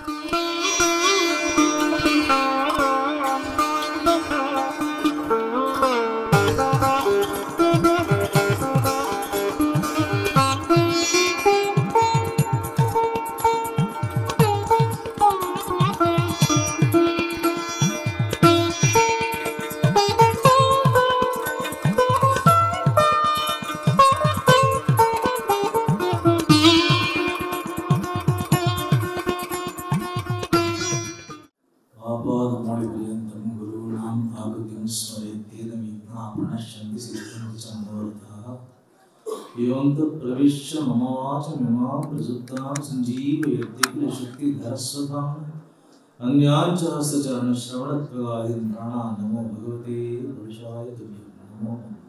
आपादमौलिपर्यन्तं गुरूणाम् आकृतिं स्मरेत्येन विघ्नाः प्रणश्यन्ति सिद्ध्यन्ति च मनोरथाः एवं प्रविश्य मम वाचमिमां प्रसुप्तां सञ्जीवयत्यखिलशक्तिधरस्वताम् अन्यान् च हस्तचरणश्रवणत्वगादीन् प्राणान् नमो भगवते पुरुषाय तुभ्यं नमो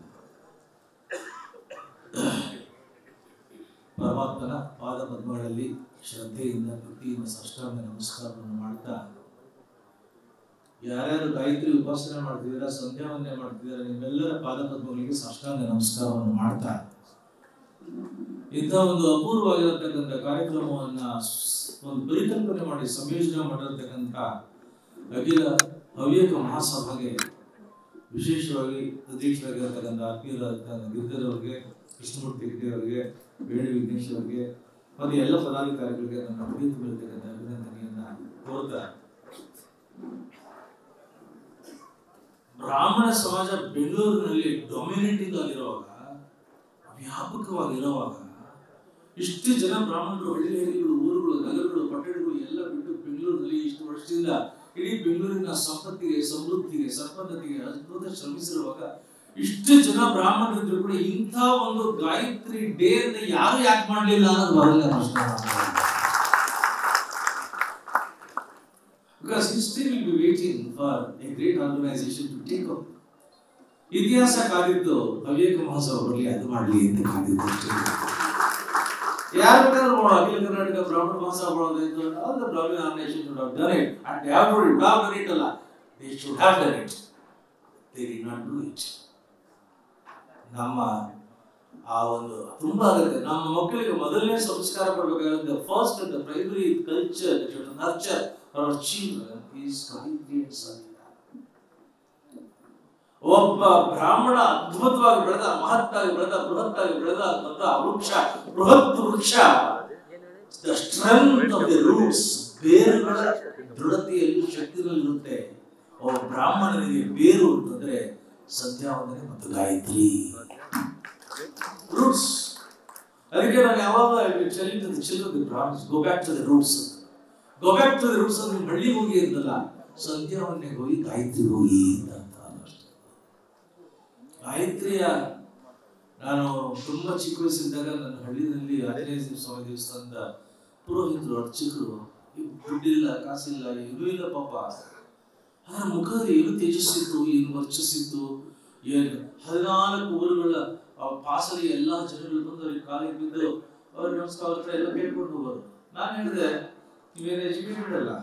ಪರಮಾತ್ಮನ ಪಾದ ಪದ್ಮಗಳಲ್ಲಿ ಶ್ರದ್ಧೆಯಿಂದ ಭಕ್ತಿಯಿಂದ ಸಾಷ್ಟಾಂಗ ನಮಸ್ಕಾರವನ್ನು ಮಾಡ್ತಾ ಯಾರ್ಯಾರು ಗಾಯತ್ರಿ ಉಪಾಸನೆ ಮಾಡ್ತಿದ್ದೀರಾ ಸಂಧ್ಯಾ ವಂದನೆ ಮಾಡ್ತಿದ್ದೀರಾ ನಿಮ್ಮೆಲ್ಲರ ಪಾದ ಪದ್ಮಗಳಿಗೆ ಸಾಷ್ಟಾಂಗ ನಮಸ್ಕಾರವನ್ನು ಮಾಡ್ತಾ ಇಂಥ ಒಂದು ಅಪೂರ್ವವಾಗಿರತಕ್ಕಂಥ ಕಾರ್ಯಕ್ರಮವನ್ನ ಸ್- ಒಂದು ಪರಿಕಲ್ಪನೆ ಮಾಡಿ ಸಂಯೋಜನೆ ಮಾಡಿರತಕ್ಕಂಥ ಅಖಿಲ ಹವ್ಯಕ ಮಹಾಸಭೆಗೆ ವಿಶೇಷವಾಗಿ ಅಧ್ಯಕ್ಷರಾಗಿರತಕ್ಕಂಥ ಆತ್ಮೀಯರಾದ ಗಿರಿಧರವರಿಗೆ ಕೃಷ್ಣಮೂರ್ತಿ ಗಿರಿಯವರಿಗೆ ವೇಣು ವಿಘ್ನೇಶ್ ಅವರಿಗೆ ಮತ್ತು ಎಲ್ಲ ಪದಾಧಿಕಾರಿಗಳಿಗೆ ನನ್ನ ಹೃದಯ ತುಂಬಿರತಕ್ಕಂಥ ಅಭಿನಂದನೆಯನ್ನ ಕೋರ್ತಾ ಬ್ರಾಹ್ಮಣ ಸಮಾಜ ಬೆಂಗಳೂರಿನಲ್ಲಿ ಡೊಮಿನೇಟಿಂಗ್ ಆಗಿರುವಾಗ ವ್ಯಾಪಕವಾಗಿರುವಾಗ ಇಷ್ಟು ಜನ ಬ್ರಾಹ್ಮಣರು ಹಳ್ಳಿ ಹಳ್ಳಿಗಳು ಊರುಗಳು ನಗರಗಳು ಪಟ್ಟಣಗಳು ಎಲ್ಲ ಬಿಟ್ಟು ಬೆಂಗಳೂರಿನಲ್ಲಿ ಇಷ್ಟು ವರ್ಷದಿಂದ ಇಡೀ ಬೆಂಗಳೂರಿನ ಸಂಪತ್ತಿಗೆ ಸಮೃದ್ಧಿಗೆ ಸಂಪನ್ನತೆಗೆ ಅದ್ಭುತ ಶ್ರಮಿಸಿರುವಾಗ ಇಷ್ಟು ಜನ ಬ್ರಾಹ್ಮಣರಿದ್ರು ಕೂಡ ಇಂಥ ಒಂದು ಗಾಯತ್ರಿ ಡೇ ಅನ್ನ ಯಾರು ಯಾಕೆ ಮಾಡಲಿಲ್ಲ ಅನ್ನೋದು ಮೊದಲನೇ ಪ್ರಶ್ನೆ Because history will be waiting for a great organization to take up. ಇತಿಹಾಸ ಕಾದಿದ್ದು ಹವ್ಯಕ ಮಹೋತ್ಸವ ಬರಲಿ ಅದು ಮಾಡಲಿ ಅಂತ ಕಾದಿದ್ದು ಅಷ್ಟೇ. ಯಾರು ಬೇಕಾದ್ರೂ ಮಾಡೋ ಅಖಿಲ ಕರ್ನಾಟಕ ಬ್ರಾಹ್ಮಣ ಮಹೋತ್ಸವ ಮಾಡೋದು ಅಂತ all the Brahmin organization should have done it and they have to do it. Now done it ಅಲ್ಲ they should have done it. They did not do it. ನಮ್ಮ ಆ ಒಂದು ತುಂಬಾ ಆಗುತ್ತೆ ನಮ್ಮ ಮಕ್ಕಳಿಗೆ ಮೊದಲನೇ ಸಂಸ್ಕಾರ ಕೊಡಬೇಕಾಗುತ್ತೆ first the primary culture nurture our children is Gayatri and ಸಂಗೀತ ಒಬ್ಬ ಬ್ರಾಹ್ಮಣ ಅದ್ಭುತವಾಗಿ ಬೆಳೆದ ಮಹತ್ತಾಗಿ ಬೆಳೆದ ಬೃಹತ್ತಾಗಿ ಬೆಳೆದ ದೊಡ್ಡ ವೃಕ್ಷ ಬೃಹತ್ ವೃಕ್ಷ the strength of the roots ಬೇರುಗಳ ದೃಢತೆಯಲ್ಲಿ ಶಕ್ತಿನಲ್ಲಿರುತ್ತೆ ಒಬ್ಬ ಬ್ರಾಹ್ಮಣನಿಗೆ ಬೇರು ಅಂತಂದ್ರೆ ಸಂಧ್ಯಾವಂದನೆ ಮತ್ತು ಗಾಯತ್ರಿ ರೂಟ್ಸ್ ಅದಕ್ಕೆ ನಾನು ಯಾವಾಗ telling to the children the Brahmins go back to the roots go back to the roots ಅಂದ್ರೆ ನೀವು ಹಳ್ಳಿಗೆ ಹೋಗಿ ಅಂತಲ್ಲ ಸಂಧ್ಯಾವಂದನೆಗೆ ಹೋಗಿ ಗಾಯತ್ರಿ ಹೋಗಿ ಅಂತ ಅಂತಾರೆ ಅಷ್ಟೇ ಗಾಯತ್ರಿಯ ನಾನು ತುಂಬಾ ಚಿಕ್ಕ ವಯಸ್ಸಿದ್ದಾಗ ನನ್ನ ಹಳ್ಳಿನಲ್ಲಿ ಆಂಜನೇಯ ಸ್ವಾಮಿ ದೇವಸ್ಥಾನದ ಪುರೋಹಿತರು ಅರ್ಚಕರು ಈ ದುಡ್ಡಿಲ್ಲ ಕಾಸಿಲ್ಲ ಏನೂ ಇಲ್ಲ ಪಾಪ ಅದರ ಮುಖದಲ್ಲಿ ಏನು ತೇಜಸ್ಸಿತ್ತು ಏನು ವರ್ಚಸ್ಸಿತ್ತು ಏನು ಹದಿನಾಲ್ಕು ಊರುಗಳ ಆ ಪಾಸಲಿ ಎಲ್ಲಾ ಜನಗಳು ಬಂದು ಅವ್ರಿಗೆ ಕಾಲಿಗೆ ಬಿದ್ದು ಅವ್ರ ನಮಸ್ಕಾರ ಹತ್ರ ಎಲ್ಲ ಕೇಳ್ಕೊಂಡು ಹೋಗೋರು ನಾನು ಹೇಳಿದೆ ನೀವೇನು ಎಜುಕೇಟೆಡ್ ಅಲ್ಲ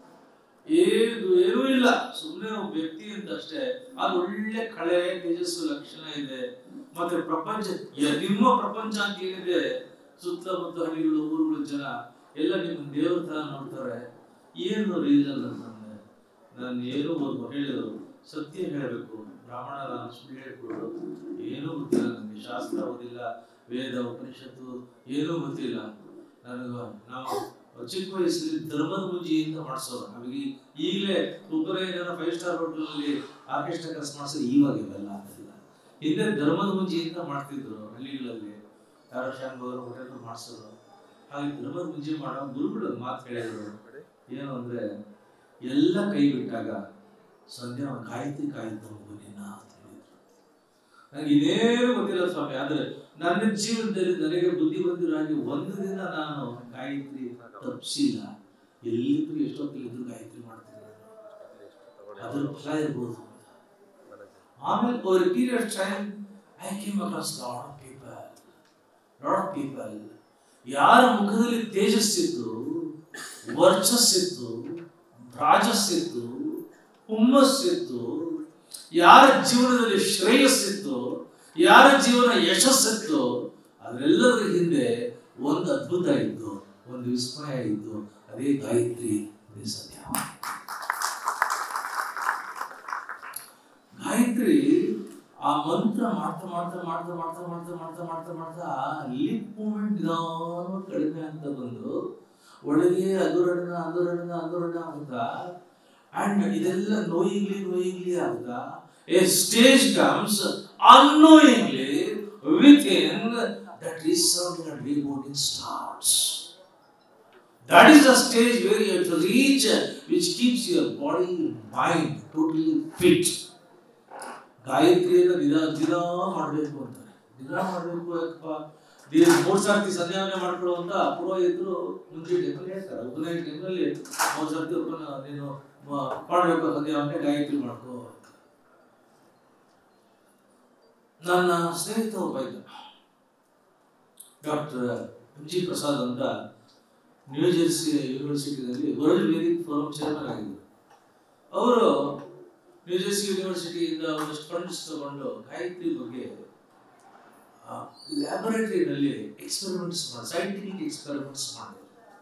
ಏನು ಏನೂ ಇಲ್ಲ ಸುಮ್ಮನೆ ಒಬ್ಬ ವ್ಯಕ್ತಿ ಅಂತ ಅಷ್ಟೇ ಅದು ಒಳ್ಳೆ ಕಳೆ ತೇಜಸ್ಸು ಲಕ್ಷಣ ಇದೆ ಮತ್ತೆ ಪ್ರಪಂಚ ಯ- ನಿಮ್ಮ ಪ್ರಪಂಚ ಅಂತ ಏನಿದೆ ಸುತ್ತಮುತ್ತ ಹಳ್ಳಿಗಳು ಊರುಗಳು ಜನ ಎಲ್ಲ ನಿಮ್ಮ ದೇವ್ರ ತರ ನೋಡ್ತಾರೆ ಏನು ರೀಸನ್ ಅಂತಂದ್ರೆ ನಾನು ಏನು ಒಂದು ಹೇಳಿದ್ರು ಸತ್ಯ ಹೇಳಬೇಕು ಬ್ರಾಹ್ಮಣ ನಾನು ಸುಳ್ಳು ಹೇಳ್ಕೊಡು ಏನೂ ಗೊತ್ತಿಲ್ಲ ನನಗೆ ಶಾಸ್ತ್ರ ಓದಿಲ್ಲ ವೇದ ಉಪನಿಷತ್ತು ಏನೂ ಗೊತ್ತಿಲ್ಲ ನನಗೆ ನಾವು ಚಿಕ್ಕ ವಯಸ್ಸಲ್ಲಿ ಧರ್ಮದ ಮುಂಜಿಯಿಂದ ಮಾಡಿಸೋರು ನಮಗೆ ಈಗಲೇ ಉಪನಯನ ಫೈವ್ ಸ್ಟಾರ್ ಹೋಟೆಲಲ್ಲಿ ಆರ್ಕೆಸ್ಟ್ರಾ ಕೆಲಸ ಮಾಡಿಸೋದು ಇವಾಗ ಇವೆಲ್ಲ ಆಗಿಲ್ಲ ಹಿಂದೆ ಧರ್ಮದ ಮುಂಜಿಯಿಂದ ಮಾಡ್ತಿದ್ರು ಹಳ್ಳಿಗಳಲ್ಲಿ ಯಾರೋ ಶಾಂಗ್ ಅವರು ಹೋಟೆಲ್ ಮಾಡಿಸೋರು ಹಾಗೆ ಧರ್ಮದ ಮುಂಜಿ ಮಾಡೋ ಗುರುಗಳು ಒಂದು ಮಾತು ಹೇಳಿದ್ರು ಏನು ಅಂದ್ರೆ ಎಲ್ಲ ಕೈ ಬಿಟ್ಟಾಗ ಸಂಧ್ಯಾ ಕಾಯ್ತು ಕಾಯ್ತು ನಿನ್ನ ಅಂತ ಹೇಳಿದ್ರು ನನಗೆ ಇದೇನು ಗೊತ್ತಿಲ್ಲ ಸ್ವಾಮಿ ಆದ್ರೆ ನನ್ನ ಜೀವನದಲ್ಲಿ ನನಗೆ ಬುದ್ಧಿ ಬಂದಿರಾಗಿ ಒಂದು ದಿನ ನಾನು ಗಾಯತ್ರಿ ತಪ್ಪಿಸಿಲ್ಲ ಎಲ್ಲಿದ್ರು ಎಷ್ಟೊತ್ತಿದ್ರು ಗಾಯತ್ರಿ ಮಾಡ್ತೀನಿ ನಾನು. ಅದ್ರ ಫಲ ಇರ್ಬೋದು ಆಮೇಲೆ over period time I came across lot of people lot of people ಯಾರ ಮುಖದಲ್ಲಿ ತೇಜಸ್ಸಿತ್ತು ವರ್ಚಸ್ಸಿತ್ತು ರಾಜಸ್ಸಿತ್ತು ಹುಮ್ಮಸ್ಸಿತ್ತು ಯಾರ ಜೀವನದಲ್ಲಿ ಶ್ರೇಯಸ್ಸಿತ್ತು ಯಾರ ಜೀವನ ಯಶಸ್ಸಿತ್ತು ಅದರೆಲ್ಲದರ ಹಿಂದೆ ಒಂದು ಅದ್ಭುತ ಇತ್ತು ಒಂದು ವಿಸ್ಮಯ ಇತ್ತು ಅದೇ ಗಾಯತ್ರಿ ಅದೇ ಸತ್ಯ ಗಾಯತ್ರಿ ಆ ಮಂತ್ರ ಮಾಡ್ತಾ ಮಾಡ್ತಾ ಮಾಡ್ತಾ ಮಾಡ್ತಾ ಮಾಡ್ತಾ ಮಾಡ್ತಾ ಮಾಡ್ತಾ ಮಾಡ್ತಾ ಲಿಪ್ ಮೂಮೆಂಟ್ ನಿಧಾನ ಕಡಿಮೆ ಅಂತ ಬಂದು ಒಳಗೆ ಅದುರಣ ಅದುರಣ ಅದುರಣ ಆಗುತ್ತಾ ಅಂಡ್ ಇದೆಲ್ಲ ನೋಯಿಂಗ್ಲಿ ನೋಯಿಂಗ್ಲಿ ಆಗುತ್ತಾ a stage comes unknowingly within that resounding and rebounding starts. That is the stage where you have to reach, which keeps your body and mind totally fit. ಗಾಯತ್ರಿಯನ್ನು ದಿನ ದಿನ ಮಾಡಬೇಕು ಅಂತಾರೆ ದಿನ ಮಾಡಬೇಕು ಯಾಕಪ್ಪ ದಿನ ಮೂರು ಸರ್ತಿ ಸಂಧ್ಯಾವನೆ ಮಾಡ್ಕೊಳ್ಳುವಂತ ಪುರೋಹಿತರು ಮುಂಚೆ ಟೈಮಲ್ಲಿ ಹೇಳ್ತಾರೆ ಉಪನಯನ ಟೈಮಲ್ಲಿ ಮೂರು ಸರ್ತಿ ಉಪನ ನೀನು ಮ- ಮಾಡಬೇಕು ಸಂಧ್ಯಾವನೆ ಗಾಯತ್ರಿ ಮಾಡ್ಕೋ ಅಂತ. ನನ್ನ ಸ್ನೇಹಿತ ಒಬ್ಬ ಇದ್ದ ಡಾಕ್ಟರ್ ಎಂ ಜಿ ಪ್ರಸಾದ್ ಅಂತ ನ್ಯೂ ಜೆರ್ಸಿ ಯೂನಿವರ್ಸಿಟಿನಲ್ಲಿ ವರ್ಲ್ಡ್ ವೇದಿಕ್ ಫೋರಂ ಚೇರ್ಮನ್ ಆಗಿದ್ದರು ಅವರು ನ್ಯೂ ಜೆರ್ಸಿ ಯೂನಿವರ್ಸಿಟಿಯಿಂದ ಒಂದಷ್ಟು ಫಂಡ್ಸ್ ತಗೊಂಡು ಗಾಯತ್ರಿ ಬಗ್ಗೆ ಲ್ಯಾಬೊರೇಟರಿನಲ್ಲಿ ಎಕ್ಸ್ಪೆರಿಮೆಂಟ್ಸ್ ಮಾಡಿ ಸೈಂಟಿಫಿಕ್ ಎಕ್ಸ್ಪೆರಿಮೆಂಟ್ಸ್ ಮಾಡಿದ್ರು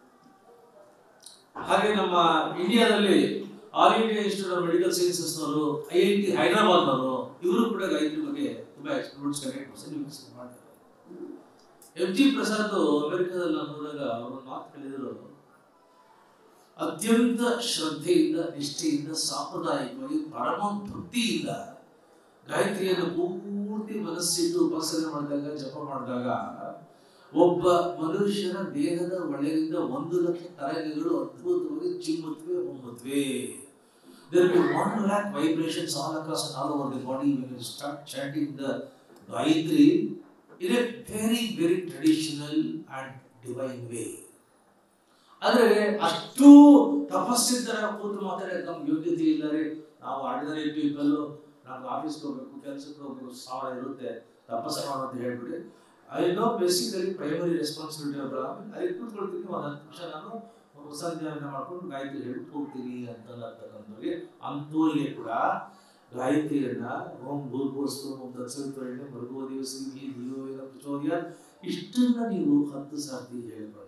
ಹಾಗೆ ನಮ್ಮ ಇಂಡಿಯಾದಲ್ಲಿ All India Institute of Medical ಸೈನ್ಸಸ್ನವರು ಐ ಐ ಟಿ ಹೈದರಾಬಾದ್ನವರು ಇವರು ಕೂಡ ಗಾಯತ್ರಿ ಬಗ್ಗೆ ತುಂಬಾ ಎಕ್ಸ್ಪೆರಿಮೆಂಟ್ಸ್ ಕಂಡಕ್ಟ್ ಮಾಡ್ತಾರೆ ಎಂ ಜಿ ಪ್ರಸಾದ್ ಅಮೆರಿಕದಲ್ಲಿ ನಾನು ಹೋದಾಗ ಅವರು ಮಾತು ಹೇಳಿದರು ಅತ್ಯಂತ ಶ್ರದ್ಧೆಯಿಂದ ನಿಷ್ಠೆಯಿಂದ ಸಾಂಪ್ರದಾಯಿಕವಾಗಿ ಪರಮ ಭಕ್ತಿಯಿಂದ ಗಾಯತ್ರಿಯನ್ನು ಪೂರ್ತಿ ಮನಸ್ಸಿಟ್ಟು ಉಪಾಸನೆ ಮಾಡಿದಾಗ ಜಪ ಮಾಡಿದಾಗ ಒಬ್ಬ ಮನುಷ್ಯನ ದೇಹದ ಒಳಗಿಂದ ಒಂದು ಲಕ್ಷ ತರಂಗಗಳು ಅದ್ಭುತವಾಗಿ ಚಿಮ್ಮುತ್ತವೆ ಹೊಮ್ಮುತ್ತವೆ There will be one lakh vibrations all across and all over the body when you start chanting the Gayatri in a very, very traditional and divine way. ಆದ್ರೆ ಅಷ್ಟು ತಪಸ್ಸಿದ್ದರ ಕೂತು ಮಾತಾಡೋಕೆ ನಮ್ಗೆ ಯೋಗ್ಯತೆ ಇಲ್ಲರೆ ನಾವು ಆರ್ಡಿನರಿ ಪೀಪಲ್ ನಮ್ಗೆ ಆಫೀಸ್ಗೆ ಹೋಗ್ಬೇಕು ಕೆಲಸಕ್ಕೆ ಹೋಗ್ಬೇಕು ಸಾವಿರ ಇರುತ್ತೆ ತಪಸ್ಸು ಮಾಡು ಅಂತ ಹೇಳ್ಬಿಡಿ I know basically primary responsibility ಒಬ್ಬರ ಅಲ್ಲಿ ಕೂತ್ಕೊಳ್ತೀನಿ ಒಂದು ಹತ್ತು ನಿಮಿಷ ನಾನು ಸಂಧ್ಯಾವನೆ ಮಾಡ್ಕೊಂಡು ಗಾಯತ್ರಿ ಹೇಳ್ಬಿಟ್ಟು ಹೋಗ್ತೀನಿ ಅಂತ ಅಂತಕ್ಕಂಥವ್ರಿಗೆ ಅಂಥವ್ರಿಗೆ ಕೂಡ ಗಾಯತ್ರಿಯನ್ನ ಓಂ ಭೂರ್ಭುವಸ್ತು ಓಂ ತತ್ಸವಿತ್ವರಣೆ ಭರ್ಗೋ ದಿವಸಿ ಈ ದಿಯೋಗ ಪ್ರಚೋದಯ ಇಷ್ಟನ್ನ ನೀವು ಹತ್ತು ಸರ್ತಿ ಹೇಳ್ಕೊಂಡಾಗ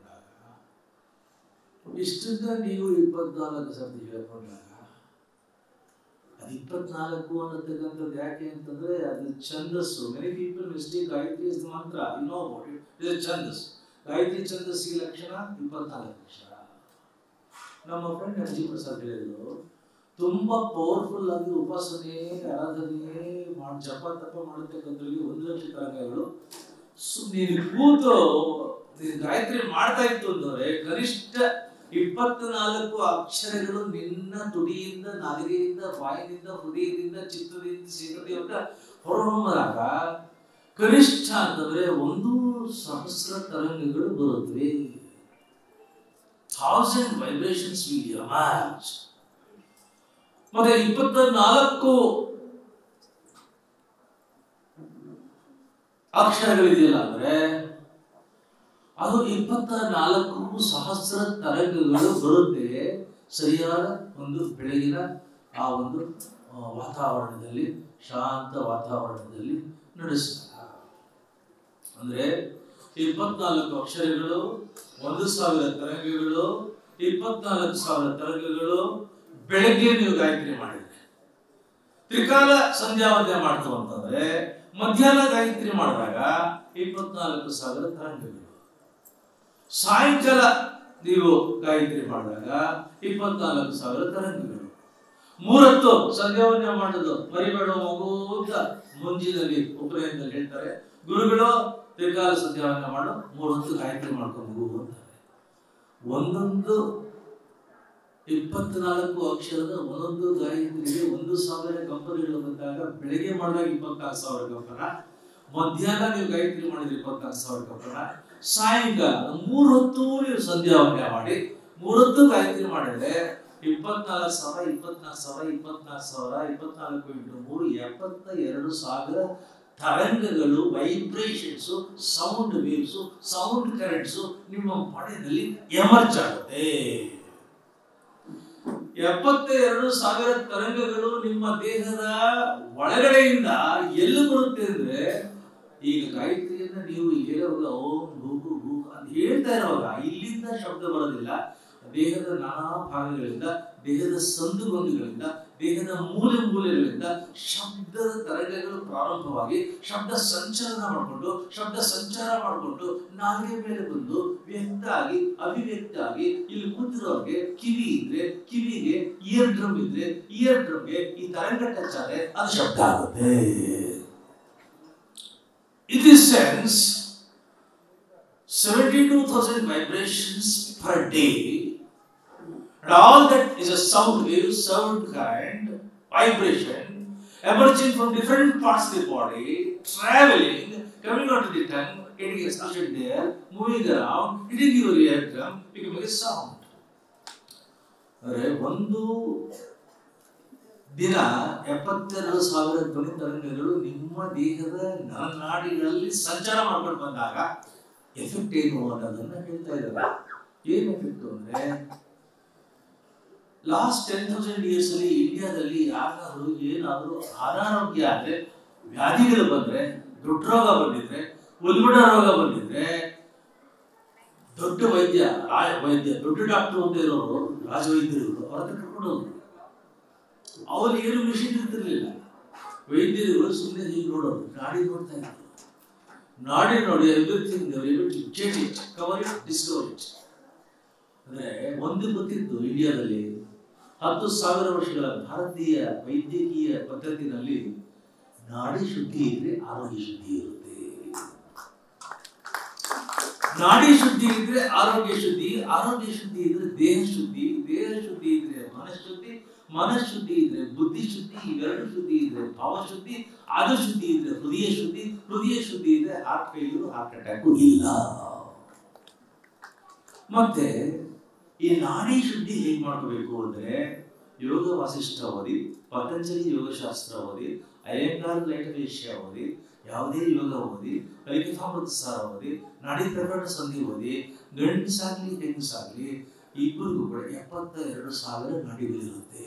ಇಷ್ಟನ್ನ ನೀವು ಇಪ್ಪತ್ನಾಲ್ಕು ಸರ್ತಿ ಹೇಳ್ಕೊಂಡಾಗ ಅದು ಇಪ್ಪತ್ನಾಲ್ಕು ಅನ್ನತಕ್ಕಂಥದ್ದು ಯಾಕೆ ಅಂತಂದ್ರೆ ಅದು ಛಂದಸ್ಸು many people mistake Gayatri is mantra you know about it is chandas Gayatri ಛಂದಸ್ಸಿಗೆ ಲಕ್ಷಣ ಇಪ್ಪತ್ನಾಲ್ಕು ಅಕ್ಷರ ನಮ್ಮ ಫ್ರೆಂಡ್ ಎಂ ಜಿ ಪ್ರಸಾದ್ ಹೇಳಿದ್ರು ತುಂಬಾ ಪವರ್ಫುಲ್ ಆಗಿ ಉಪಾಸನೆ ಆರಾಧನೆ ಮಾಡಿ ಜಪ ತಪ ಮಾಡತಕ್ಕಂಥವ್ರಿಗೆ ಒಂದು ಲಕ್ಷ ತರಂಗಗಳು ಸು- ನೀನು ಕೂತು ನೀನು ಗಾಯತ್ರಿ ಮಾಡ್ತಾ ಇತ್ತು ಅಂದ್ರೆ ಕನಿಷ್ಠ ಇಪ್ಪತ್ನಾಲ್ಕು ಅಕ್ಷರಗಳು ನಿನ್ನ ತುಡಿಯಿಂದ ನಾಲಿಗೆಯಿಂದ ಬಾಯಿನಿಂದ ಹೃದಯದಿಂದ ಚಿತ್ತದಿಂದ ಸೇಕತೆಯಿಂದ ಹೊರಹೊಮ್ಮದಾಗ ಕನಿಷ್ಠ ಅಂತಂದ್ರೆ ಒಂದು ಸಹಸ್ರ ತರಂಗಗಳು ಬರುತ್ತವೆ ಥೌಸಂಡ್ ವೈಬ್ರೇಷನ್ಸ್ ವಿಲ್ ಎಮರ್ಜ್ ಮತ್ತೆ ಇಪ್ಪತ್ತ ನಾಲ್ಕು ಅಕ್ಷರಗಳಿದೆಯಲ್ಲ ಅಂದ್ರೆ ಅದು ಇಪ್ಪತ್ತ ನಾಲ್ಕು ಸಹಸ್ರ ತರಂಗಗಳು ಬರುತ್ತೆ ಸರಿಯಾದ ಒಂದು ಬೆಳಗಿನ ಆ ಒಂದು ಆ, ವಾತಾವರಣದಲ್ಲಿ ಶಾಂತ ವಾತಾವರಣದಲ್ಲಿ ನಡೆಸಿದಾಗ ಅಂದ್ರೆ ಇಪ್ಪತ್ನಾಲ್ಕು ಅಕ್ಷರಗಳು ಒಂದು ಸಾವಿರ ತರಂಗಗಳು ಇಪ್ಪತ್ನಾಲ್ಕು ಸಾವಿರ ತರಂಗಗಳು ಬೆಳಗ್ಗೆ ನೀವು ಗಾಯತ್ರಿ ಮಾಡಿದ್ರೆ ತ್ರಿಕಾಲ ಸಂಧ್ಯಾವಂದನೆ ಮಾಡ್ತು ಅಂತಂದ್ರೆ ಮಧ್ಯಾಹ್ನ ಗಾಯತ್ರಿ ಮಾಡಿದಾಗ ಇಪ್ಪತ್ನಾಲ್ಕು ಸಾವಿರ ತರಂಗಗಳು ಸಾಯಂಕಾಲ ನೀವು ಗಾಯತ್ರಿ ಮಾಡಿದಾಗ ಇಪ್ಪತ್ನಾಲ್ಕು ಸಾವಿರ ತರಂಗಗಳು ಮೂರತ್ತು ಸಂಧ್ಯಾವಂದನೆ ಮಾಡೋದು ಮರಿಬೇಡ ಮಗು ಅಂತ ಮುಂಜಿನಲ್ಲಿ ಉಪನಯನದಲ್ಲಿ ಹೇಳ್ತಾರೆ ಗುರುಗಳು ತ್ರಿಕಾಲ ಸಂಧ್ಯಾವಂದನೆ ಮಾಡು ಮೂರೊತ್ತು ಗಾಯತ್ರಿ ಮಾಡ್ಕೊಂಡು ಮಗು ಅಂತಾರೆ ಒಂದೊಂದು ಇಪ್ಪತ್ನಾಲ್ಕು ಅಕ್ಷರದ ಒಂದೊಂದು ಗಾಯತ್ರಿಗೆ ಒಂದು ಸಾವಿರ ಕಂಪನಿಗಳು ಬಂದಾಗ ಬೆಳಿಗ್ಗೆ ಮಾಡಿದಾಗ ಇಪ್ಪತ್ನಾಲ್ಕು ಸಾವಿರ ಕಂಪನ ಮಧ್ಯಾಹ್ನ ನೀವು ಗಾಯತ್ರಿ ಮಾಡಿದ್ರೆ ಇಪ್ಪತ್ನಾಲ್ಕು ಸಾವಿರ ಕಂಪನ ಸಾಯಂಕಾಲ ಮೂರು ಹೊತ್ತು ನೀವು ಸಂಧ್ಯಾವಂದನೆ ಮಾಡಿ ಮೂರೊತ್ತು ಗಾಯತ್ರಿ ಮಾಡಿದ್ರೆ ಇಪ್ಪತ್ನಾಲ್ಕು ಸಾವಿರ ಇಪ್ಪತ್ನಾಲ್ಕು ಸಾವಿರ ಇಪ್ಪತ್ನಾಲ್ಕು ಸಾವಿರ ಇಪ್ಪತ್ನಾಲ್ಕು ಇಂಟು ಮೂರು ಎಪ್ಪತ್ತ ಎರಡು ಸಾವಿರ ತರಂಗಗಳು vibrations sound waves sound currents ನಿಮ್ಮ ಬಾಡಿನಲ್ಲಿ ಎಮರ್ಜ್ ಆಗುತ್ತೆ ಎಪ್ಪತ್ತ ಎರಡು ಸಾವಿರ ತರಂಗಗಳು ನಿಮ್ಮ ದೇಹದ ಒಳಗಡೆಯಿಂದ ಎಲ್ಲಿ ಬರುತ್ತೆ ಅಂದ್ರೆ ಈಗ ಗಾಯತ್ರಿಯನ್ನ ನೀವು ಹೇಳುವಾಗ ಓಂ ಭೂಗು ಭೂ ಅಂತ ಹೇಳ್ತಾ ಇರುವಾಗ ಇಲ್ಲಿಂದ ಶಬ್ದ ಬರೋದಿಲ್ಲ ದೇಹದ ನಾನಾ ಭಾಗಗಳಿಂದ ದೇಹದ ಸಂದುಗೊಂದುಗಳಿಂದ ದೇಹದ ಮೂಲೆ ಮೂಲೆಗಳಿಂದ ಶಬ್ದದ ತರಂಗಗಳು ಪ್ರಾರಂಭವಾಗಿ ಶಬ್ದ ಸಂಚಲನ ಮಾಡಿಕೊಂಡು ಶಬ್ದ ಸಂಚಾರ ಮಾಡಿಕೊಂಡು ನಾಲಿಗೆ ಮೇಲೆ ಬಂದು ವ್ಯಕ್ತ ಆಗಿ ಅಭಿವ್ಯಕ್ತ ಆಗಿ ಇಲ್ಲಿ ಕೂತಿರೋರಿಗೆ ಕಿವಿ ಇದ್ರೆ ಕಿವಿಗೆ ಇಯರ್ ಡ್ರಮ್ ಇದ್ರೆ ಇಯರ್ ಡ್ರಮ್ಗೆ ಈ ತರಂಗ ಟಚ್ ಆದ್ರೆ ಅದು ಶಬ್ದ ಆಗುತ್ತೆ In this sense, 72,000 vibrations per day, and all that is a sound wave, sound current, vibration, emerging from different parts of the body, traveling, coming out of the tongue, getting expression there, moving around, hitting your eardrum, becoming a sound. ಅಂದರೆ ಒಂದು ದಿನ ಎಪ್ಪತ್ತೆರಡು ಸಾವಿರ ಧ್ವನಿ ತರಂಗಗಳು ನಿಮ್ಮ ದೇಹದ ನರನಾಡಿಗಳಲ್ಲಿ ಸಂಚಾರ ಮಾಡ್ಕೊಂಡು ಬಂದಾಗ ಎಫೆಕ್ಟ್ ಏನು ಅನ್ನೋದನ್ನ ಹೇಳ್ತಾ ಇದ್ದಾರೆ ಏನ್ ಎಫೆಕ್ಟ್ ಅಂದ್ರೆ ಲಾಸ್ಟ್ ಟೆನ್ ತೌಸಂಡ್ ಇಯರ್ಸ್ ಅಲ್ಲಿ ಇಂಡಿಯಾದಲ್ಲಿ ಯಾರಾದ್ರೂ ಏನಾದ್ರೂ ಅನಾರೋಗ್ಯ ಆದ್ರೆ ವ್ಯಾಧಿಗಳು ಬಂದ್ರೆ ದೊಡ್ಡ ರೋಗ ಬಂದಿದ್ರೆ ಉಲ್ಬಣ ರೋಗ ಬಂದಿದ್ರೆ ದೊಡ್ಡ ವೈದ್ಯ ರಾಜ ವೈದ್ಯ ದೊಡ್ಡ ಡಾಕ್ಟರ್ ಅಂತ ಇರೋರು ರಾಜವೈದ್ಯರು ಅವ್ರ ಹತ್ರ ಕರ್ಕೊಂಡು ಹೋದ್ರು ಅವ್ರು ಏನು ಮಿಷಿನ್ ಇರ್ತಿರ್ಲಿಲ್ಲ ವೈದ್ಯರುಗಳು ಸುಮ್ಮನೆ ಹೀಗೆ ನೋಡೋರು ನಾಡಿ ನೋಡ್ತಾ ಇದ್ರು ನಾಡಿ ನೋಡಿ everything check it cover it discover it ಅಂದ್ರೆ ಒಂದು ಗೊತ್ತಿತ್ತು ಇಂಡಿಯಾದಲ್ಲಿ ಹತ್ತು ಸಾವಿರ ವರ್ಷಗಳ ಭಾರತೀಯ ವೈದ್ಯಕೀಯ ಪದ್ಧತಿನಲ್ಲಿ ನಾಡಿ ಶುದ್ಧಿ ಇದ್ರೆ ಆರೋಗ್ಯ ಶುದ್ಧಿ ಇರುತ್ತೆ ನಾಡಿ ಶುದ್ಧಿ ಇದ್ರೆ ಆರೋಗ್ಯ ಶುದ್ಧಿ ಆರೋಗ್ಯ ಶುದ್ಧಿ ಇದ್ರೆ ದೇಹ ಶುದ್ಧಿ ದೇಹ ಶುದ್ಧಿ ಇದ್ರೆ ಮನಃಶುದ್ಧಿ ಮನಃಶುದ್ಧಿ ಇದ್ರೆ ಬುದ್ಧಿ ಶುದ್ಧಿ ಇವೆರಡು ಶುದ್ಧಿ ಇದ್ರೆ ಭಾವ ಶುದ್ಧಿ ಅದು ಶುದ್ಧಿ ಇದ್ರೆ ಹೃದಯ ಶುದ್ಧಿ ಹೃದಯ ಶುದ್ಧಿ ಇದ್ರೆ ಹಾರ್ಟ್ ಫೇಲ್ಯೂರ್ ಹಾರ್ಟ್ ಅಟ್ಯಾಕ್ ಇಲ್ಲ ಮತ್ತೆ ಈ ನಾಡಿ ಶುದ್ಧಿ ಹೇಗ್ ಮಾಡ್ಕೋಬೇಕು ಅಂದ್ರೆ ಯೋಗ ವಾಸಿಷ್ಠ ಓದಿ ಪತಂಜಲಿ ಯೋಗಶಾಸ್ತ್ರ ಓದಿ ಅಯ್ಯಂಗಾರ್ ಲೈಟ್ ವಿಷಯ ಓದಿ ಯಾವುದೇ ಯೋಗ ಓದಿ ಕಲಿಕಥಾಮೃತ ಸಾರ ಓದಿ ನಾಡಿ ಪ್ರಕರಣ ಸಂಧಿ ಓದಿ ಗಂಡಸಾಗ್ಲಿ ಹೆಂಗಸಾಗ್ಲಿ ಇಬ್ಬರಿಗೂ ಕೂಡ ಎಪ್ಪತ್ತ ಎರಡು ಸಾವಿರ ನಾಡಿಗಳಿರುತ್ತೆ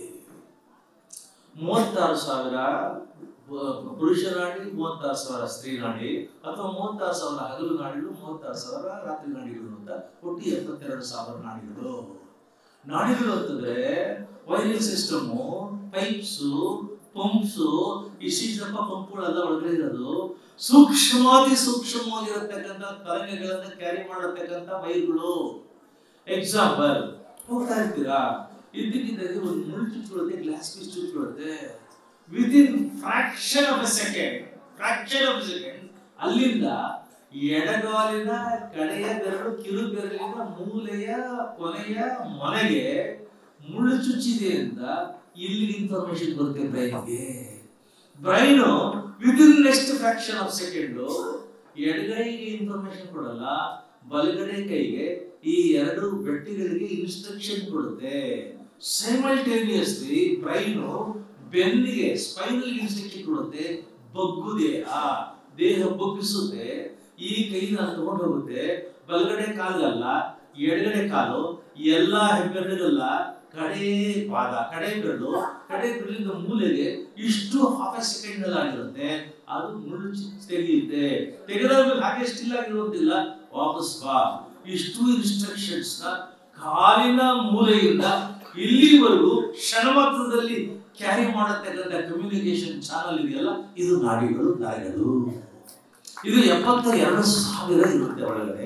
ಮೂವತ್ತಾರು ಸಾವಿರ ಪು- ಪುರುಷ ನಾಡಿ ಮೂವತ್ತಾರು ಸಾವಿರ ಸ್ತ್ರೀ ನಾಡಿ ಅಥವಾ ಮೂವತ್ತಾರು ಸಾವಿರ ಹಗಲು ನಾಡಿಗಳು ಮೂವತ್ತಾರು ಸಾವಿರ ರಾತ್ರಿ ನಾಡಿಗಳು ಅಂತ ಒಟ್ಟು ಎಪ್ಪತ್ತೆರಡು ಸಾವಿರ ನಾಡಿಗಳು ನಾಡಿಗಳು ಅಂತಂದ್ರೆ ವೈರಲ್ ಸಿಸ್ಟಮು ಪೈಪ್ಸು ಪಂಪ್ಸು ಇಷ್ಟಿಷ್ಟಪ್ಪ ಪಂಪ್ಗಳೆಲ್ಲ ಒಳಗಡೆ ಇರೋದು ಸೂಕ್ಷ್ಮಾತಿ ಸೂಕ್ಷ್ಮವಾಗಿರತಕ್ಕಂಥ ತರಂಗಗಳನ್ನ ಕ್ಯಾರಿ ಮಾಡತಕ್ಕಂಥ ವೈರ್ಗಳು ಎಕ್ಸಾಂಪಲ್ ಹೋಗ್ತಾ ಇರ್ತೀರಾ ಇದ್ದಕ್ಕಿದ್ದಾಗ ಒಂದು ಮುಳ್ಳು ಚುಚ್ಕೊಳ್ಳುತ್ತೆ ಗ್ಲಾಸ್ ಪೀಸ್ ಚುಚ್ಕೊಳ್ಳುತ್ತೆ within fraction of a second fraction of a second ಅಲ್ಲಿಂದ ಎಡಗಾಲಿನ ಕಡೆಯ ಬೆರಳು ಕಿರು ಬೆರಳಿನ ಮೂಲೆಯ ಕೊನೆಯ ಮೊನೆಗೆ ಮುಳ್ಳು ಚುಚ್ಚಿದೆ ಅಂತ ಇಲ್ಲಿ ಇನ್ಫಾರ್ಮೇಶನ್ ಬರುತ್ತೆ ಬ್ರೈನ್ಗೆ brain within next fraction of second ಎಡಗೈಗೆ ಇನ್ಫಾರ್ಮೇಶನ್ ಕೊಡಲ್ಲ ಬಲಗಡೆ ಕೈಗೆ ಈ ಎರಡು ಬೆಟ್ಟಿಗಳಿಗೆ ಇನ್ಸ್ಟ್ರಕ್ಷನ್ ಕೊಡುತ್ತೆ ಸೈಮಲ್ಟೇನಿಯಸ್ಲಿ ಬ್ರೈನು ಬೆನ್ನಿಗೆ ಸ್ಪೈನಲ್ ಇನ್ಸ್ಟ್ರಕ್ಷನ್ ಕೊಡುತ್ತೆ ಬಗ್ಗು ದೇಹ ದೇಹ ಬಗ್ಗಿಸುತ್ತೆ ಈ ಕೈನ ತಗೊಂಡು ಹೋಗುತ್ತೆ ಬಲಗಡೆ ಕಾಲಲ್ಲ ಎಡಗಡೆ ಕಾಲು ಎಲ್ಲ ಹೆಬ್ಬೆರಳಿಗಲ್ಲ ಕಡೆ ಪಾದ ಕಡೆ ಬೆರಳು ಕಡೆ ಬೆರಳಿನ ಮೂಲೆಗೆ ಇಷ್ಟು ಹಾಫ್ ಎ ಸೆಕೆಂಡ್ ಅಲ್ಲಿ ಆಗಿರುತ್ತೆ ಅದು ಮುಳ್ಳು ಚುಚ್ಚಿ ತೆಗೆಯುತ್ತೆ ತೆಗೆದಾದ್ಮೇಲೆ ಹಾಗೆ ಸ್ಟಿಲ್ ಆಗಿರೋದಿಲ್ಲ ವಾಪಸ್ ಬಾ ಇಷ್ಟು ಇನ್ಸ್ಟ್ರಕ್ಷನ್ಸ್ ನ ಕಾಲಿನ ಮೂಲೆಯಿಂದ ಇಲ್ಲಿವರೆಗೂ ಕ್ಷಣಮಾತ್ರದಲ್ಲಿ ಕ್ಯಾರಿ ಮಾಡತಕ್ಕಂಥ ಕಮ್ಯುನಿಕೇಶನ್ ಚಾನಲ್ ಇದೆಯಲ್ಲ ಇದು ನಾಡಿಗಳು ನಾಡಿಗಳು ಇದು ಎಪ್ಪತ್ತ ಎರಡು ಸಾವಿರ ಇರುತ್ತೆ ಒಳಗಡೆ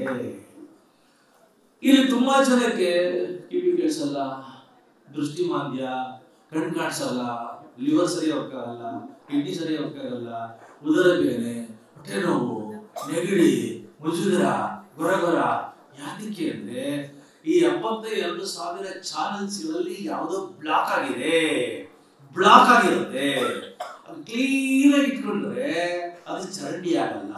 ಇಲ್ಲಿ ತುಂಬಾ ಜನಕ್ಕೆ ಕಿವಿ ಕೇಳಿಸಲ್ಲ ದೃಷ್ಟಿ ಮಾಂದ್ಯ ಕಣ್ ಕಾಣಿಸಲ್ಲ ಲಿವರ್ ಸರಿ ಹೋಗಕ್ಕಾಗಲ್ಲ ಕಿಡ್ನಿ ಸರಿ ಹೋಗಕ್ಕಾಗಲ್ಲ ಉದರ ಬೇನೆ ಹೊಟ್ಟೆ ನೋವು ನೆಗಡಿ ಮುಜುಗರ ಗೊರಗೊರ ಯಾತಕ್ಕೆ ಅಂದ್ರೆ ಈ ಎಪ್ಪತ್ತ ಎರಡು ಸಾವಿರ ಚಾನೆಲ್ಸ್ಗಳಲ್ಲಿ ಯಾವುದೋ ಬ್ಲಾಕ್ ಆಗಿದೆ ಬ್ಲಾಕ್ ಆಗಿರುತ್ತೆ ಅದು ಕ್ಲೀನ್ ಆಗಿ ಇಟ್ಕೊಂಡ್ರೆ ಅದು ಚರಂಡಿ ಆಗಲ್ಲ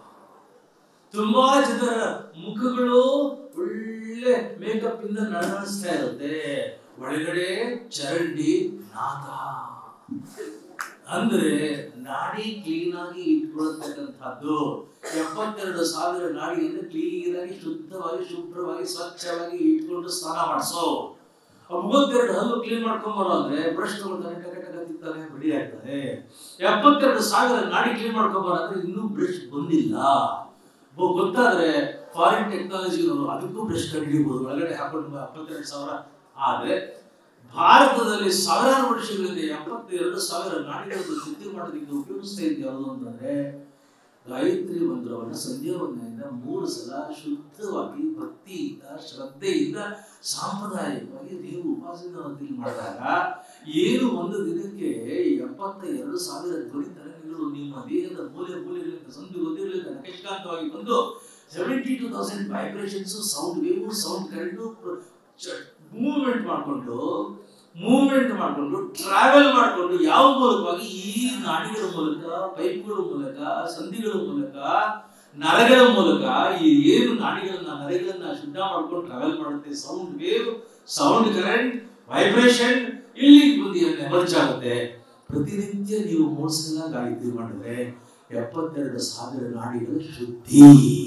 ತುಂಬಾ ಜನರ ಮುಖಗಳು ಒಳ್ಳೆ ಮೇಕಪ್ ಇಂದ ನಡನಿಸ್ತಾ ಇರುತ್ತೆ ಒಳಗಡೆ ಚರಂಡಿ ನಾದ ಅಂದ್ರೆ ನಾಡಿ ಕ್ಲೀನ್ ಆಗಿ ಇಟ್ಕೊಳ್ತಕ್ಕಂಥದ್ದು ಎಪ್ಪತ್ತೆರಡು ಸಾವಿರ ನಾಡಿಯನ್ನು ಕ್ಲೀನ್ ಆಗಿ ಶುದ್ಧವಾಗಿ ಶುಭ್ರವಾಗಿ ಸ್ವಚ್ಛವಾಗಿ ಇಟ್ಕೊಂಡು ಸ್ನಾನ ಮಾಡಿಸೋ ಮೂವತ್ತೆರಡು ಹಲ್ಲು ಕ್ಲೀನ್ ಮಾಡ್ಕೊಂಬರೋ ಅಂದ್ರೆ ಬ್ರಷ್ ತಗೊಳ್ತಾನೆ ಟಕ ಟಕ ತಿಂತಾನೆ ಬಿಡಿ ಆಗ್ತಾನೆ ಎಪ್ಪತ್ತೆರಡು ಸಾವಿರ ನಾಡಿ ಕ್ಲೀನ್ ಮಾಡ್ಕೊಂಬರೋ ಅಂದ್ರೆ ಇನ್ನೂ ಬ್ರಷ್ ಬಂದಿಲ್ಲ ಬೊ- ಗೊತ್ತಾದ್ರೆ ಫಾರಿನ್ ಟೆಕ್ನಾಲಜಿಗಳು ಅದಕ್ಕೂ ಬ್ರಷ್ ಕಂಡುಹಿಡಿಯಬಹುದು ಒಳಗಡೆ ಹಾಕೊಂಡು ಎಪ್ಪತ್ತೆರಡು ಸಾವಿರ ಆದ್ರೆ ಭಾರತದಲ್ಲಿ ಸಾವಿರಾರು ವರ್ಷಗಳಿಂದ ಎಪ್ಪತ್ತೆರಡು ಸಾವಿರ ನಾಡಿಗಳನ್ನು ಶುದ್ಧಿ ಮಾಡೋದಕ್ಕೆ ಉಪಯೋಗಿಸ್ತಾ ಇದ್ದು ಯಾವುದು ಅಂತಂದ್ರೆ ಗಾಯತ್ರಿ ಮಂತ್ರವನ್ನ ಸಂಧ್ಯಾ ವಂದನೆಯಿಂದ ಮೂರು ಸಲ ಶುದ್ಧವಾಗಿ ಭಕ್ತಿಯಿಂದ ಶ್ರದ್ಧೆಯಿಂದ ಸಾಂಪ್ರದಾಯಿಕವಾಗಿ ನೀವು ಉಪಾಸನೆ ಮಾಡಿದಾಗ ಏನು ಒಂದು ದಿನಕ್ಕೆ ಎಪ್ಪತ್ತ ಎರಡು ಸಾವಿರ ಧ್ವನಿ ತರಂಗಗಳು ನಿಮ್ಮ ದೇಹದ ಮೂಲೆ ಮೂಲೆಗಳಿಂದ ಸಂಧಿ ಗೊತ್ತಿರಲಿಲ್ಲ ನಕಶಕಾಂತವಾಗಿ ಬಂದು seventy two thousand vibrations sound wave sound current movement ಮಾಡಿಕೊಂಡು ಮೂವ್ಮೆಂಟ್ ಮಾಡಿಕೊಂಡು ಟ್ರಾವೆಲ್ ಮಾಡಿಕೊಂಡು ಯಾವ ಮೂಲಕವಾಗಿ ಈ ನಾಡಿಗಳ ಮೂಲಕ ಪೈಪ್ಗಳ ಮೂಲಕ ಸಂಧಿಗಳ ಮೂಲಕ ನರಗಳ ಮೂಲಕ ಈ ಏನು ನಾಡಿಗಳನ್ನ ನರಗಳನ್ನ ಶುದ್ಧ ಮಾಡ್ಕೊಂಡು ಟ್ರಾವೆಲ್ ಮಾಡುತ್ತೆ sound wave sound current vibration ಇಲ್ಲಿ ಬಂದು ಎಮರ್ಜ್ ಆಗುತ್ತೆ ಪ್ರತಿನಿತ್ಯ ನೀವು ಮೂರು ಸಲ ಗಾಯತ್ರಿ ಮಾಡಿದ್ರೆ ಎಪ್ಪತ್ತೆರಡು ಸಾವಿರ ನಾಡಿಗಳ ಶುದ್ಧಿ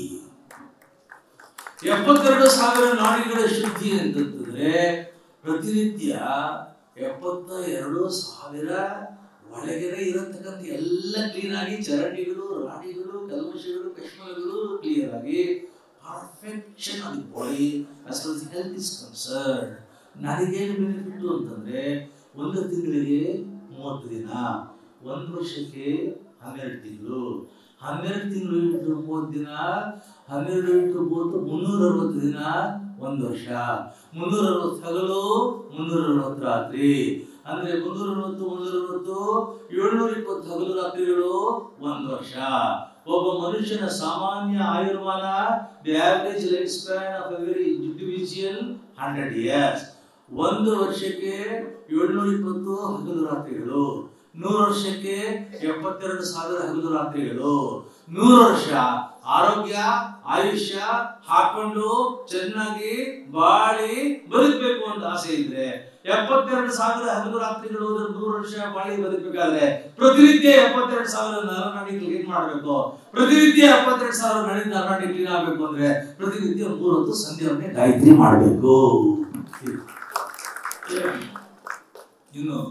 ಎಪ್ಪತ್ತೆರಡು ಸಾವಿರ ನಾಡಿಗಳ ಶುದ್ಧಿ ಅಂತಂತಂದ್ರೆ ಪ್ರತಿನಿತ್ಯ ಎಪ್ಪತ್ತ ಎರಡು ಸಾವಿರ ಒಳಗಡೆ ಇರತಕ್ಕಂಥ ಎಲ್ಲ ಕ್ಲೀನ್ ಆಗಿ ಚರಂಡಿಗಳು ರಾಡಿಗಳು ಕಲ್ಮಶಗಳು ಕಶ್ಮಲಗಳು ಕ್ಲಿಯರ್ ಆಗಿ ಪರ್ಫೆಕ್ಷನ್ ಆಗಿ body as far health is concern ನನಗೇನು ಬೆನಿಫಿಟ್ ಅಂತಂದ್ರೆ ಒಂದು ತಿಂಗಳಿಗೆ ಮೂವತ್ತು ದಿನ ಒಂದು ವರ್ಷಕ್ಕೆ ಹನ್ನೆರಡು ತಿಂಗಳು ಹನ್ನೆರಡು ತಿಂಗಳು ಇಂಟು ಮೂವತ್ತು ದಿನ ಹನ್ನೆರಡು ಇಂಟು ಮೂವತ್ತು ಮುನ್ನೂರ ಅರವತ್ತು ದಿನ ಒಂದು ವರ್ಷ ಮುನ್ನೂರ ಅರವತ್ತು ಹಗಲು ಮುನ್ನೂರ ಅರವತ್ತು ರಾತ್ರಿ ಅಂದ್ರೆ ಮುನ್ನೂರ ಅರವತ್ತು ಮುನ್ನೂರ ಅರವತ್ತು ಏಳ್ನೂರ ಇಪ್ಪತ್ತು ಹಗಲು ರಾತ್ರಿಗಳು ಒಂದು ವರ್ಷ ಒಬ್ಬ ಮನುಷ್ಯನ ಸಾಮಾನ್ಯ ಆಯುರ್ಮಾನ the average life span of every individual hundred years ಒಂದು ವರ್ಷಕ್ಕೆ ಏಳ್ನೂರ ಇಪ್ಪತ್ತು ಹಗಲು ರಾತ್ರಿಗಳು ನೂರು ವರ್ಷಕ್ಕೆ ಎಪ್ಪತ್ತೆರಡು ಸಾವಿರ ಹಗಲು ರಾತ್ರಿಗಳು ನೂರು ವರ್ಷ ಆರೋಗ್ಯ ಆಯುಷ್ಯ ಹಾಕೊಂಡು ಚೆನ್ನಾಗಿ ಬಾಳಿ ಬದುಕಬೇಕು ಅಂತ ಆಸೆ ಇದ್ರೆ ಎಪ್ಪತ್ತೆರಡು ಸಾವಿರ ಹಗಲು ರಾತ್ರಿಗಳು ಹೋದ್ರೆ ನೂರು ವರ್ಷ ಬಾಳಿ ಬದುಕಬೇಕಾದ್ರೆ ಪ್ರತಿನಿತ್ಯ ಎಪ್ಪತ್ತೆರಡು ಸಾವಿರ ನರನಾಡಿ ಕ್ಲೀನ್ ಮಾಡಬೇಕು ಪ್ರತಿನಿತ್ಯ ಎಪ್ಪತ್ತೆರಡು ಸಾವಿರ ನಡಿ ನರನಾಡಿ ಕ್ಲೀನ್ ಆಗಬೇಕು ಅಂದ್ರೆ ಪ್ರತಿನಿತ್ಯ ಮೂರು ಹೊತ್ತು ಸಂಧ್ಯಾವನ್ನೇ ಗಾಯತ್ರಿ ಮಾಡಬೇಕು ಇನ್ನು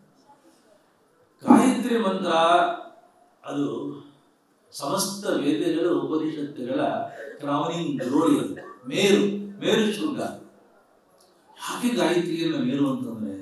ಗಾಯತ್ರಿ ಮಂತ್ರ ಅದು ಸಮಸ್ತ ವೇದಗಳ ಉಪನಿಷತ್ತುಗಳ ಕ್ರೌನಿಂಗ್ ಗ್ಲೋರಿ ಅದು ಮೇರು ಮೇರು ಶೃಂಗ ಯಾಕೆ ಗಾಯತ್ರಿಯನ್ನು ಮೇರು ಅಂತಂದ್ರೆ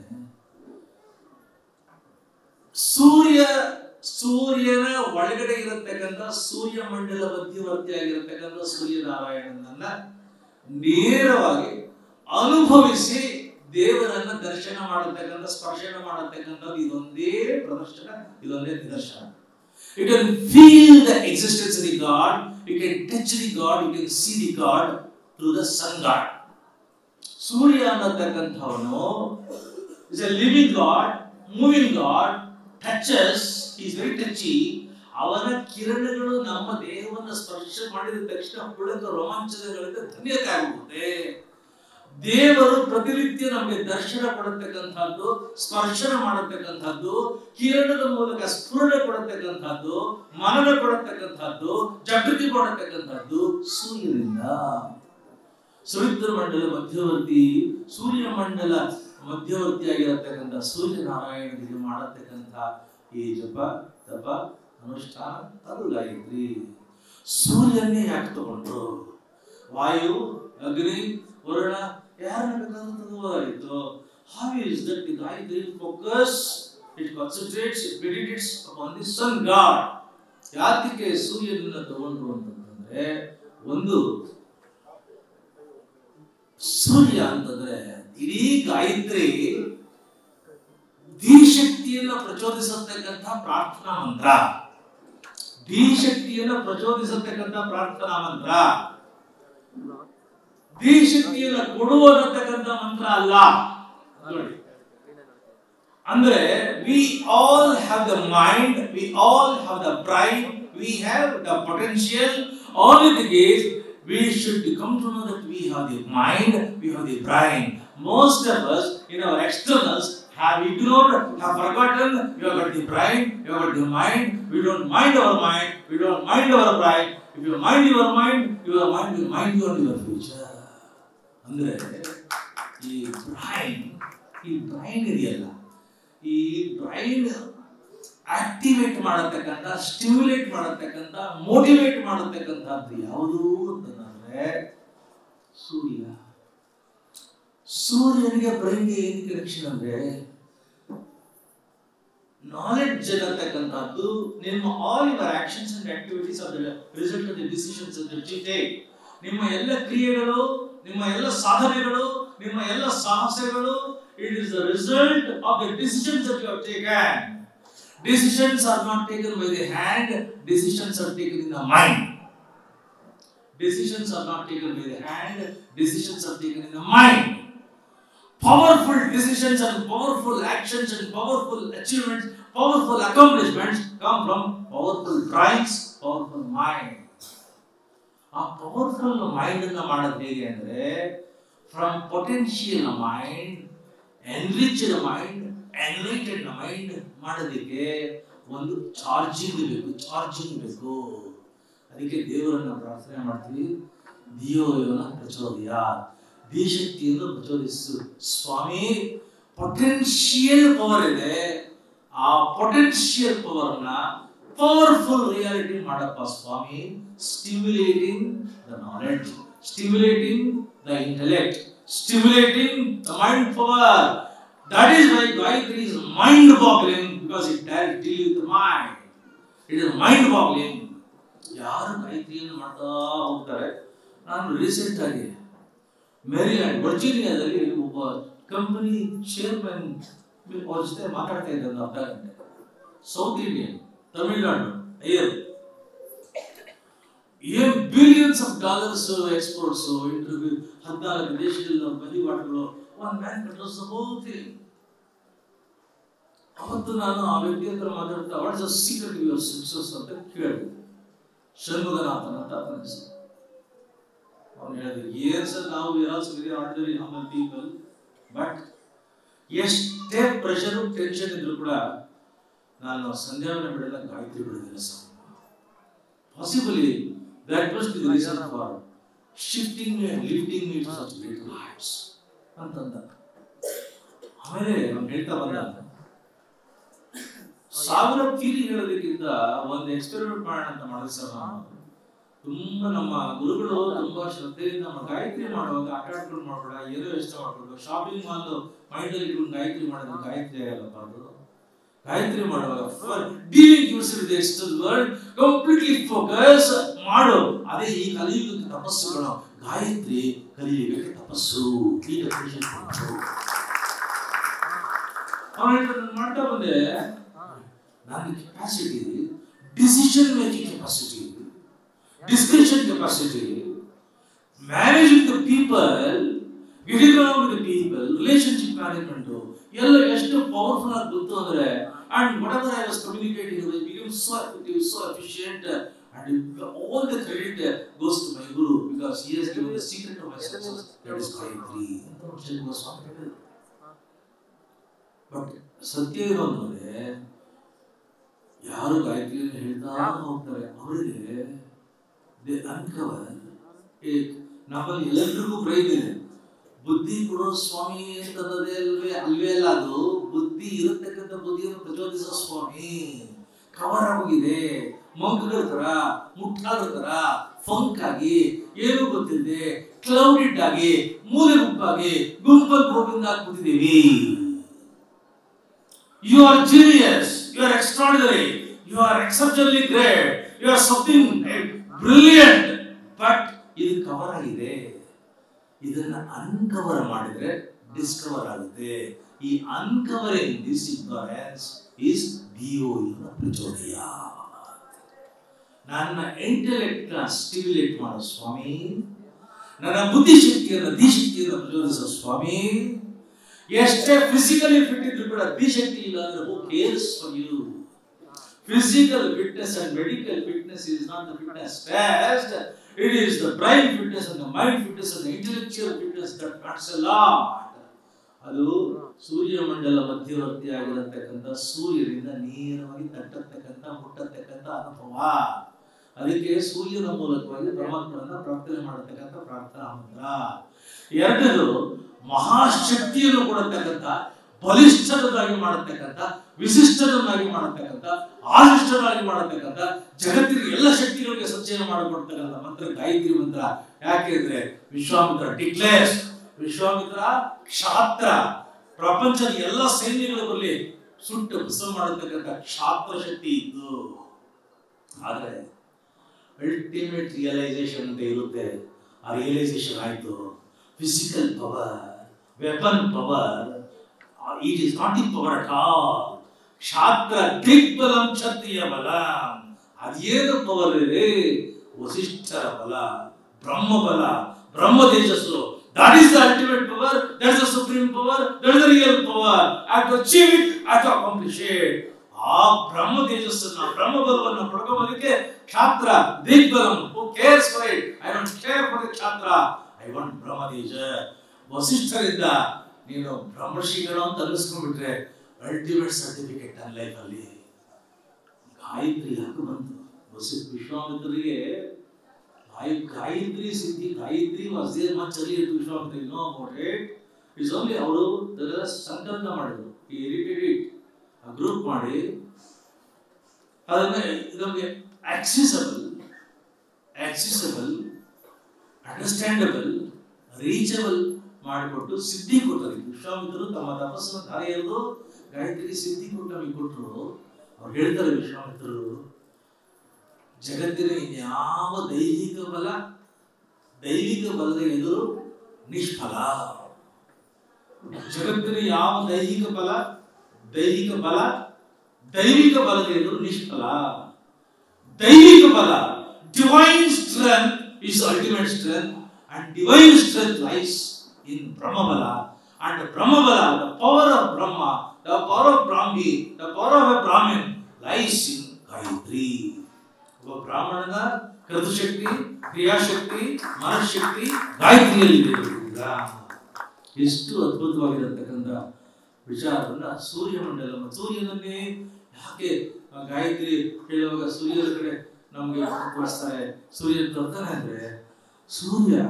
ಸೂರ್ಯ ಸೂರ್ಯನ ಒಳಗಡೆ ಇರತಕ್ಕಂಥ ಸೂರ್ಯ ಮಂಡಲ ಮಧ್ಯವರ್ತಿ ಆಗಿರತಕ್ಕಂಥ ಸೂರ್ಯನಾರಾಯಣನನ್ನ ನೇರವಾಗಿ ಅನುಭವಿಸಿ ದೇವರನ್ನ ದರ್ಶನ ಮಾಡತಕ್ಕಂಥ ಸ್ಪರ್ಶನ ಮಾಡತಕ್ಕಂಥದ್ದು ಇದೊಂದೇ ಪ್ರದರ್ಶನ ಇದೊಂದೇ ನಿದರ್ಶನ you can feel the existence the god you can touch the god you can see the god through the sun god Surya ಅನ್ನತಕ್ಕಂಥವನು is a living god moving god touches is very touchy ಅವನ ಕಿರಣಗಳು ನಮ್ಮ ದೇಹವನ್ನು ಸ್ಪರ್ಶ ಮಾಡಿದ ತಕ್ಷಣ ಪುಳಕ ರೋಮಾಂಚನಗಳಿಂದ ಧನ್ಯತೆ ಆಗುತ್ತೆ ದೇವರು ಪ್ರತಿನಿತ್ಯ ನಮಗೆ ದರ್ಶನ ಕೊಡತಕ್ಕಂಥದ್ದು ಸ್ಪರ್ಶನ ಮಾಡತಕ್ಕಂಥದ್ದು ಕಿರಣದ ಮೂಲಕ ಸ್ಫುರಣ ಕೊಡತಕ್ಕಂಥದ್ದು ಮನನ ಕೊಡತಕ್ಕಂಥದ್ದು ಜಾಗೃತಿ ಕೊಡತಕ್ಕಂಥದ್ದು ಸೂರ್ಯನಿಂದ ಸುಮಿತ್ರ ಮಂಡಲ ಮಧ್ಯವರ್ತಿ ಸೂರ್ಯ ಮಂಡಲ ಮಧ್ಯವರ್ತಿಯಾಗಿರತಕ್ಕಂಥ ಸೂರ್ಯನಾರಾಯಣನಿಗೆ ಮಾಡತಕ್ಕಂಥ ಈ ಜಪ ತಪ ಅನುಷ್ಠಾನ ಅದು ಗಾಯತ್ರಿ ಸೂರ್ಯನ್ನೇ ಯಾಕೆ ತಗೊಂಡ್ರು ವಾಯು ಅಗ್ನಿ ವರುಣ ಯಾರನ್ನ ಬೇಕಾದ್ರೂ ತಗೋಬೋದಾಗಿತ್ತು how is that the Gayatri focus it concentrates it meditates upon the sun god ಯಾತಕ್ಕೆ ಸೂರ್ಯನನ್ನ ತಗೊಂಡ್ರು ಅಂತಂದ್ರೆ ಒಂದು ಸೂರ್ಯ ಅಂತಂದ್ರೆ ಇಡೀ ಗಾಯತ್ರಿ ಧೀಶಕ್ತಿಯನ್ನ ಪ್ರಚೋದಿಸತಕ್ಕಂಥ ಪ್ರಾರ್ಥನಾ ಮಂತ್ರ ಧೀಶಕ್ತಿಯನ್ನ ಪ್ರಚೋದಿಸತಕ್ಕಂಥ ಪ್ರಾರ್ಥನಾ ಮಂತ್ರ ಧೀಶಕ್ತಿಯನ್ನ ಕೊಡುವ ಅನ್ನತಕ್ಕಂಥ ಮಂತ್ರ ಅಲ್ಲ ನೋಡಿ ಅಂದ್ರೆ we all have the mind we all have the brain we have the potential all it is we should come to know that we have the mind, we have the brain. Most of us in our externals have ignored, have forgotten, you have got the brain, you have got the mind, we don't mind our mind, we don't mind our brain. If you mind your mind, your mind will mind you on your future. ಅಂದ್ರೆ ಈ brain ಈ brain ಇದೆಯಲ್ಲ ಈ brain activate ಮಾಡತಕ್ಕಂಥ stimulate ಮಾಡತಕ್ಕಂಥ motivate ಮಾಡತಕ್ಕಂಥದ್ದು ಯಾವುದು ಅಂತಂದ್ರೆ ಅಂದ್ರೆ ಸೂರ್ಯ ಸೂರ್ಯನಿಗೆ ಬ್ರೈನ್ಗೆ ಏನು ಕನೆಕ್ಷನ್ ಅಂದ್ರೆ ನಾಲೆಡ್ಜ್ ಅನ್ನತಕ್ಕಂಥದ್ದು ನಿಮ್ಮ all your actions and activities are result of the decisions that you take ನಿಮ್ಮ ಎಲ್ಲ ಕ್ರಿಯೆಗಳು ನಿಮ್ಮ ಎಲ್ಲ ಸಾಧನೆಗಳು ನಿಮ್ಮ ಎಲ್ಲ ಸಾಹಸಗಳು it is the result of the decisions that you have taken decisions are not taken by the hand decisions are taken in the mind decisions are not taken by the hand, decisions are taken in the mind. Powerful decisions and powerful actions and powerful achievements, powerful accomplishments come from powerful minds, powerful mind. ಆ powerful mind ಅನ್ನ ಮಾಡೋದು ಹೇಗೆ ಅಂದ್ರೆ from potential mind enriched mind enlightened mind ಮಾಡೋದಕ್ಕೆ ಒಂದು charging ಬೇಕು charging ಬೇಕು ಅದಕ್ಕೆ ದೇವರನ್ನ ಪ್ರಾರ್ಥನೆ ಮಾಡ್ತೀವಿ ದಿಯೋಯವನ ಪ್ರಚೋದಯ ದೇಶಕ್ತಿಯನ್ನು ಪ್ರಚೋದಿಸು ಸ್ವಾಮಿ ಪೊಟೆನ್ಷಿಯಲ್ ಪವರ್ ಇದೆ ಆ ಪೊಟೆನ್ಷಿಯಲ್ ಪವರ್ನ ಪವರ್ಫುಲ್ ರಿಯಾಲಿಟಿ ಮಾಡಪ್ಪ ಸ್ವಾಮಿ stimulating the knowledge stimulating the intellect stimulating the mind power that is why Gayatri is mind boggling because it direct deal with mind it is mind boggling ಯಾರು ಗಾಯತ್ರಿಯನ್ನು ಮಾಡ್ತಾ ಹೋಗ್ತಾರೆ ನಾನು recent ಆಗಿ ಮೇರಿಲ್ಯಾಂಡ್ ವರ್ಜೀನಿಯಾದಲ್ಲಿ ಒಬ್ಬ company chairman ಅವ್ರ ಜೊತೆ ಮಾತಾಡ್ತಾ ಇದ್ದೆ ಒಂದು ಅರ್ಧ ಗಂಟೆ ಸೌತ್ ಇಂಡಿಯನ್ ತಮಿಳ್ನಾಡು ಅಯ್ಯರ್ ಏನ್ billions of dollars exports interview ಹದಿನಾಲ್ಕು ದೇಶಗಳ ವಹಿವಾಟುಗಳು one man controls the whole thing ಅವತ್ತು ನಾನು ಆ ವ್ಯಕ್ತಿ ಹತ್ರ ಮಾತಾಡ್ತಾ what's the secret your success ಅಂತ ಕೇಳಿದೆ ಷಣ್ಮುಗನಾಥನ್ ಅಂತ ಆತನ ಹೆಸರು ಅವನು ಹೇಳಿದ ಏನ್ ಸರ್ ನಾವು also very ordinary human people but ಎಷ್ಟೇ ಪ್ರೆಷರ್ ಟೆನ್ಷನ್ ಇದ್ರು ಕೂಡ ನಾನು ಸಂಧ್ಯಾವನ ಬಿಡಲ್ಲ ಗಾಯತ್ರಿ ಬಿಡೋದಿಲ್ಲ sir possibly that must be the reason for shifting me and lifting me to such great heights ಅಂತಂದ ಆಮೇಲೆ ಅವ್ನು ಹೇಳ್ತಾ ಬಂದ ಸಾವಿರ ಥಿಯರಿ ಹೇಳೋದಕ್ಕಿಂತ ಒಂದು ಎಕ್ಸ್ಪೆರಿಮೆಂಟ್ ಮಾಡೋಣ ಅಂತ ಮಾಡಿದ ಸರ್ ನಾನು ತುಂಬಾ ನಮ್ಮ ಗುರುಗಳು ತುಂಬಾ ಶ್ರದ್ಧೆಯಿಂದ ನಮ್ಮ ಗಾಯತ್ರಿ ಮಾಡುವಾಗ ಆಟ ಆಡ್ಕೊಂಡು ಮಾಡ್ಬೇಡ ಏನೋ ಯೋಚನೆ ಮಾಡ್ಬೇಕು ಶಾಪಿಂಗ್ ಮಾಲ್ ಮೈಂಡ್ ಅಲ್ಲಿ ಇಟ್ಕೊಂಡು ಗಾಯತ್ರಿ ಮಾಡಿದ್ರೆ ಗಾಯತ್ರಿ ಆಗಲ್ಲಪ್ಪ ಅದು ಗಾಯತ್ರಿ ಮಾಡುವಾಗ dealing use with external world completely focus ಮಾಡು ಅದೇ ಈ ಕಲಿಯುಗದ ತಪಸ್ಸುಗಳು ಗಾಯತ್ರಿ ಕಲಿಯುಗಕ್ಕೆ ತಪಸ್ಸು ಈ definition ಕೊಟ್ಟು. ಅವ್ನು ಹೇಳ್ತಾನೆ, ನಾನು ಮಾಡ್ತಾ ಬಂದೆ ನನ್ನ capacity decision making capacity discussion capacity managing the people getting around the people relationship management ಎಲ್ಲ ಎಷ್ಟು ಪವರ್ಫುಲ್ ಆಗಿ ಗೊತ್ತು ಅಂದ್ರೆ and whatever I was communicating with become so effective so efficient and all the credit goes to my guru because he has given the secret of my success that is Gayatri ಅಂತ ಶ್ರೀ ಗೋಸ್ವಾಮಿ ಹೇಳಿದ್ರು but ಸತ್ಯ ಏನು ಅಂದ್ರೆ ಯಾರು ಗಾಯತ್ರಿಯನ್ನು ಹೇಳ್ತಾ ಹೋಗ್ತಾರೆ ಅವರಿಗೆ they ಅನ್ಕವರ್ ನಮ್ಮಲ್ಲಿ ಎಲ್ಲರಿಗೂ ಬ್ರೈನ್ ಇದೆ ಬುದ್ಧಿ ಕೊಡೋ ಸ್ವಾಮಿ ಅಂತಂದದೇ ಅಲ್ವೇ ಅಲ್ವೇ ಅಲ್ಲ ಅದು ಬುದ್ಧಿ ಇರತಕ್ಕಂಥ ಬುದ್ಧಿಯನ್ನು ಪ್ರಚೋದಿಸೋ ಸ್ವಾಮಿ ಕವರ್ ಆಗೋಗಿದೆ ಮಂಕುಗಳ ತರ ಮುಟ್ಟಾದ್ರ ತರ ಫಂಕ್ ಆಗಿ ಏನು ಗೊತ್ತಿದೆ ಕ್ಲೌಡಿಡ್ ಆಗಿ ಮೂಲೆ ಗುಂಪಾಗಿ ಗುಂಪಲ್ ಗೋವಿಂದ ಆಗ್ಬಿಟ್ಟಿದ್ದೀವಿ You are genius. You are extraordinary. You are exceptionally great. You are something eh, brilliant. But ಇದು ಕವರ್ ಆಗಿದೆ ಇದನ್ನ ಅನ್ಕವರ್ ಮಾಡಿದ್ರೆ ಡಿಸ್ಕವರ್ ಆಗುತ್ತೆ ಈ ಅನ್ಕವರಿಂಗ್ ದಿಸ್ ಇಗ್ನೋರೆನ್ಸ್ ಈಸ್ ಡಿಒ ಪ್ರಚೋದಯ ನನ್ನ ಇಂಟೆಲೆಕ್ಟ್ ಸ್ಟಿಮ್ಯುಲೇಟ್ ಮಾಡೋ ಸ್ವಾಮಿ ನನ್ನ ಬುದ್ಧಿಶಕ್ತಿಯನ್ನು ದಿಶಕ್ತಿಯನ್ನು ಪ್ರಚೋದಿಸೋ ಸ್ವಾಮಿ ಎಷ್ಟೇ ಫಿಸಿಕಲಿ ಫಿಟ್ ಇದ್ರು ಕೂಡ ದಿಶಕ್ತಿ ಇಲ್ಲ ಅಂದ್ರೆ who cares for you physical fitness and medical fitness is not the fitness test it is the brain fitness and the mind fitness and intellectual fitness that matters a lot ಅದು ಸೂರ್ಯಮಂಡಲ ಮಧ್ಯವರ್ತಿ ಆಗಿರತಕ್ಕಂಥ ಸೂರ್ಯನಿಂದ ನೇರವಾಗಿ ತಟ್ಟತಕ್ಕಂಥ ಮುಟ್ಟತಕ್ಕಂಥ ಅನುಭವ ಅದಕ್ಕೆ ಸೂರ್ಯನ ಮೂಲಕವಾಗಿ ಪರಮಾತ್ಮನನ್ನ ಪ್ರಾರ್ಥನೆ ಮಾಡತಕ್ಕಂಥ ಪ್ರಾರ್ಥನಾ ಮಂತ್ರ ಎರಡನೇದು ಮಹಾಶಕ್ತಿಯನ್ನು ಕೊಡತಕ್ಕಂಥ ಬಲಿಷ್ಠರನ್ನಾಗಿ ಮಾಡತಕ್ಕಂಥ ವಿಶಿಷ್ಟರನ್ನಾಗಿ ಮಾಡತಕ್ಕಂಥ ಆಶಿಷ್ಟರಾಗಿ ಮಾಡತಕ್ಕಂಥ ಜಗತ್ತಿನ ಎಲ್ಲ ಶಕ್ತಿಗಳಿಗೆ ಸಂಚಯನ ಮಾಡಿಕೊಡ್ತಕ್ಕಂಥ ಮಂತ್ರ ಗಾಯತ್ರಿ ಮಂತ್ರ ಯಾಕೆಂದ್ರೆ ವಿಶ್ವಾಮಿತ್ರ ಡಿಕ್ಲೇರ್ಸ್ ವಿಶ್ವಾಮಿತ್ರ ಕ್ಷಾತ್ರ ಪ್ರಪಂಚದ ಎಲ್ಲ ಸೈನ್ಯಗಳ ಬರಲಿ ಸುಟ್ಟು ಭಸ್ಮ ಮಾಡತಕ್ಕಂಥ ಕ್ಷಾತ್ರ ಶಕ್ತಿ ಇದ್ದು ಆದ್ರೆ ಅಲ್ಟಿಮೇಟ್ ರಿಯಲೈಸೇಷನ್ ಅಂತ ಇರುತ್ತೆ ಆ ರಿಯಲೈಸೇಷನ್ ಆಯ್ತು physical power weapon power it is not in power at all ಕ್ಷಾತ್ರ ದಿಗ್ಬಲಂ ಕ್ಷತ್ರಿಯ ಬಲ ಅದೇನು ಪವರ್ ಇದೆ ವಸಿಷ್ಠರ ಬಲ ಬ್ರಹ್ಮ ಬಲ ಬ್ರಹ್ಮ ತೇಜಸ್ಸು that is the ultimate power that is the supreme power that is the real power I to achieve it I to accomplish it ಆ ಬ್ರಹ್ಮ ತೇಜಸ್ಸನ್ನ ಬ್ರಹ್ಮ ಬಲವನ್ನು ಪಡ್ಕೋಬೋದಕ್ಕೆ ಕ್ಷಾತ್ರ ದಿಗ್ಬಲಂ who cares for it I don't care for the ಕ್ಷಾತ್ರ I want ಬ್ರಹ್ಮ ತೇಜ ವಸಿಷ್ಠರಿಂದ ನೀನು ಬ್ರಹ್ಮಶ್ರೀಗಳು ಅಂತ ಅನ್ನಿಸ್ಕೊಂಡ್ಬಿಟ್ರೆ ಅಲ್ಟಿಮೇಟ್ ಸರ್ಟಿಫಿಕೇಟ್ ನನ್ನ ಲೈಫ್ ಅಲ್ಲಿ ಗಾಯತ್ರಿ ಯಾಕೆ ಬಂತು ವಸಿಷ್ಠ ವಿಶ್ವಾಮಿತ್ರರಿಗೆ ಗಾಯ- ಗಾಯತ್ರಿ ಸಿದ್ಧಿ Gayatri was there much early Vishwamitra know about it it's only ಅವರು ಸಂಕಲ್ಪ ಮಾಡಿದ್ರು ಈ ಎಡಿಟೆಡ್ ಇಟ್ ಗ್ರೂಪ್ ಮಾಡಿ ಅದನ್ನ ನಮಗೆ ಆಕ್ಸೆಸಬಲ್ ಆಕ್ಸೆಸಬಲ್ ಅಂಡರ್ಸ್ಟ್ಯಾಂಡಬಲ್ ರೀಚಬಲ್ ಮಾಡಿಕೊಟ್ಟು ಸಿದ್ಧಿ ಕೊಟ್ಟರು ವಿಶ್ವಾಮಿತ್ರರು ತಮ್ಮ ತಪಸ್ಸನ್ನು ದಾರಿ ಎರೆದು ಗಾಯತ್ರಿ ಸಿದ್ಧಿ ಕೊಟ್ಟು ನಮಗೆ ಕೊಟ್ಟರು ಅವ್ರು ಹೇಳ್ತಾರೆ ವಿಶ್ವಾಮಿತ್ರರು ಜಗತ್ತಿನ ಇನ್ಯಾವ ದೈಹಿಕ ಬಲ ದೈವಿಕ ಬಲದ ಎದುರು ನಿಷ್ಫಲ ಜಗತ್ತಿನ ಯಾವ ದೈಹಿಕ ಬಲ ದೈಹಿಕ ಬಲ ದೈವಿಕ ಬಲದ ಎದುರು ನಿಷ್ಫಲ ದೈವಿಕ ಬಲ divine strength is ultimate strength and divine strength lies in brahmabala and brahmabala the power of Brahma the power of Brahmi the power of a Brahmin lies in Gayatri ಒಬ್ಬ ಬ್ರಾಹ್ಮಣನ ಕೃತಶಕ್ತಿ ಕ್ರಿಯಾಶಕ್ತಿ ಮನಶಕ್ತಿ ಗಾಯತ್ರಿಯಲ್ಲಿದೆ ಈಗ ಎಷ್ಟು ಅದ್ಭುತವಾಗಿರತಕ್ಕಂಥ ವಿಚಾರವನ್ನ ಸೂರ್ಯಮಂಡಲ ಮತ್ತು ಸೂರ್ಯನನ್ನೇ ಯಾಕೆ ಆ ಗಾಯತ್ರಿ ಹೇಳುವಾಗ ಸೂರ್ಯನ ಕಡೆ ನಮಗೆ ತೋರಿಸ್ತಾರೆ ಸೂರ್ಯ ತರ್ತಾನೆ ಅಂದ್ರೆ ಸೂರ್ಯ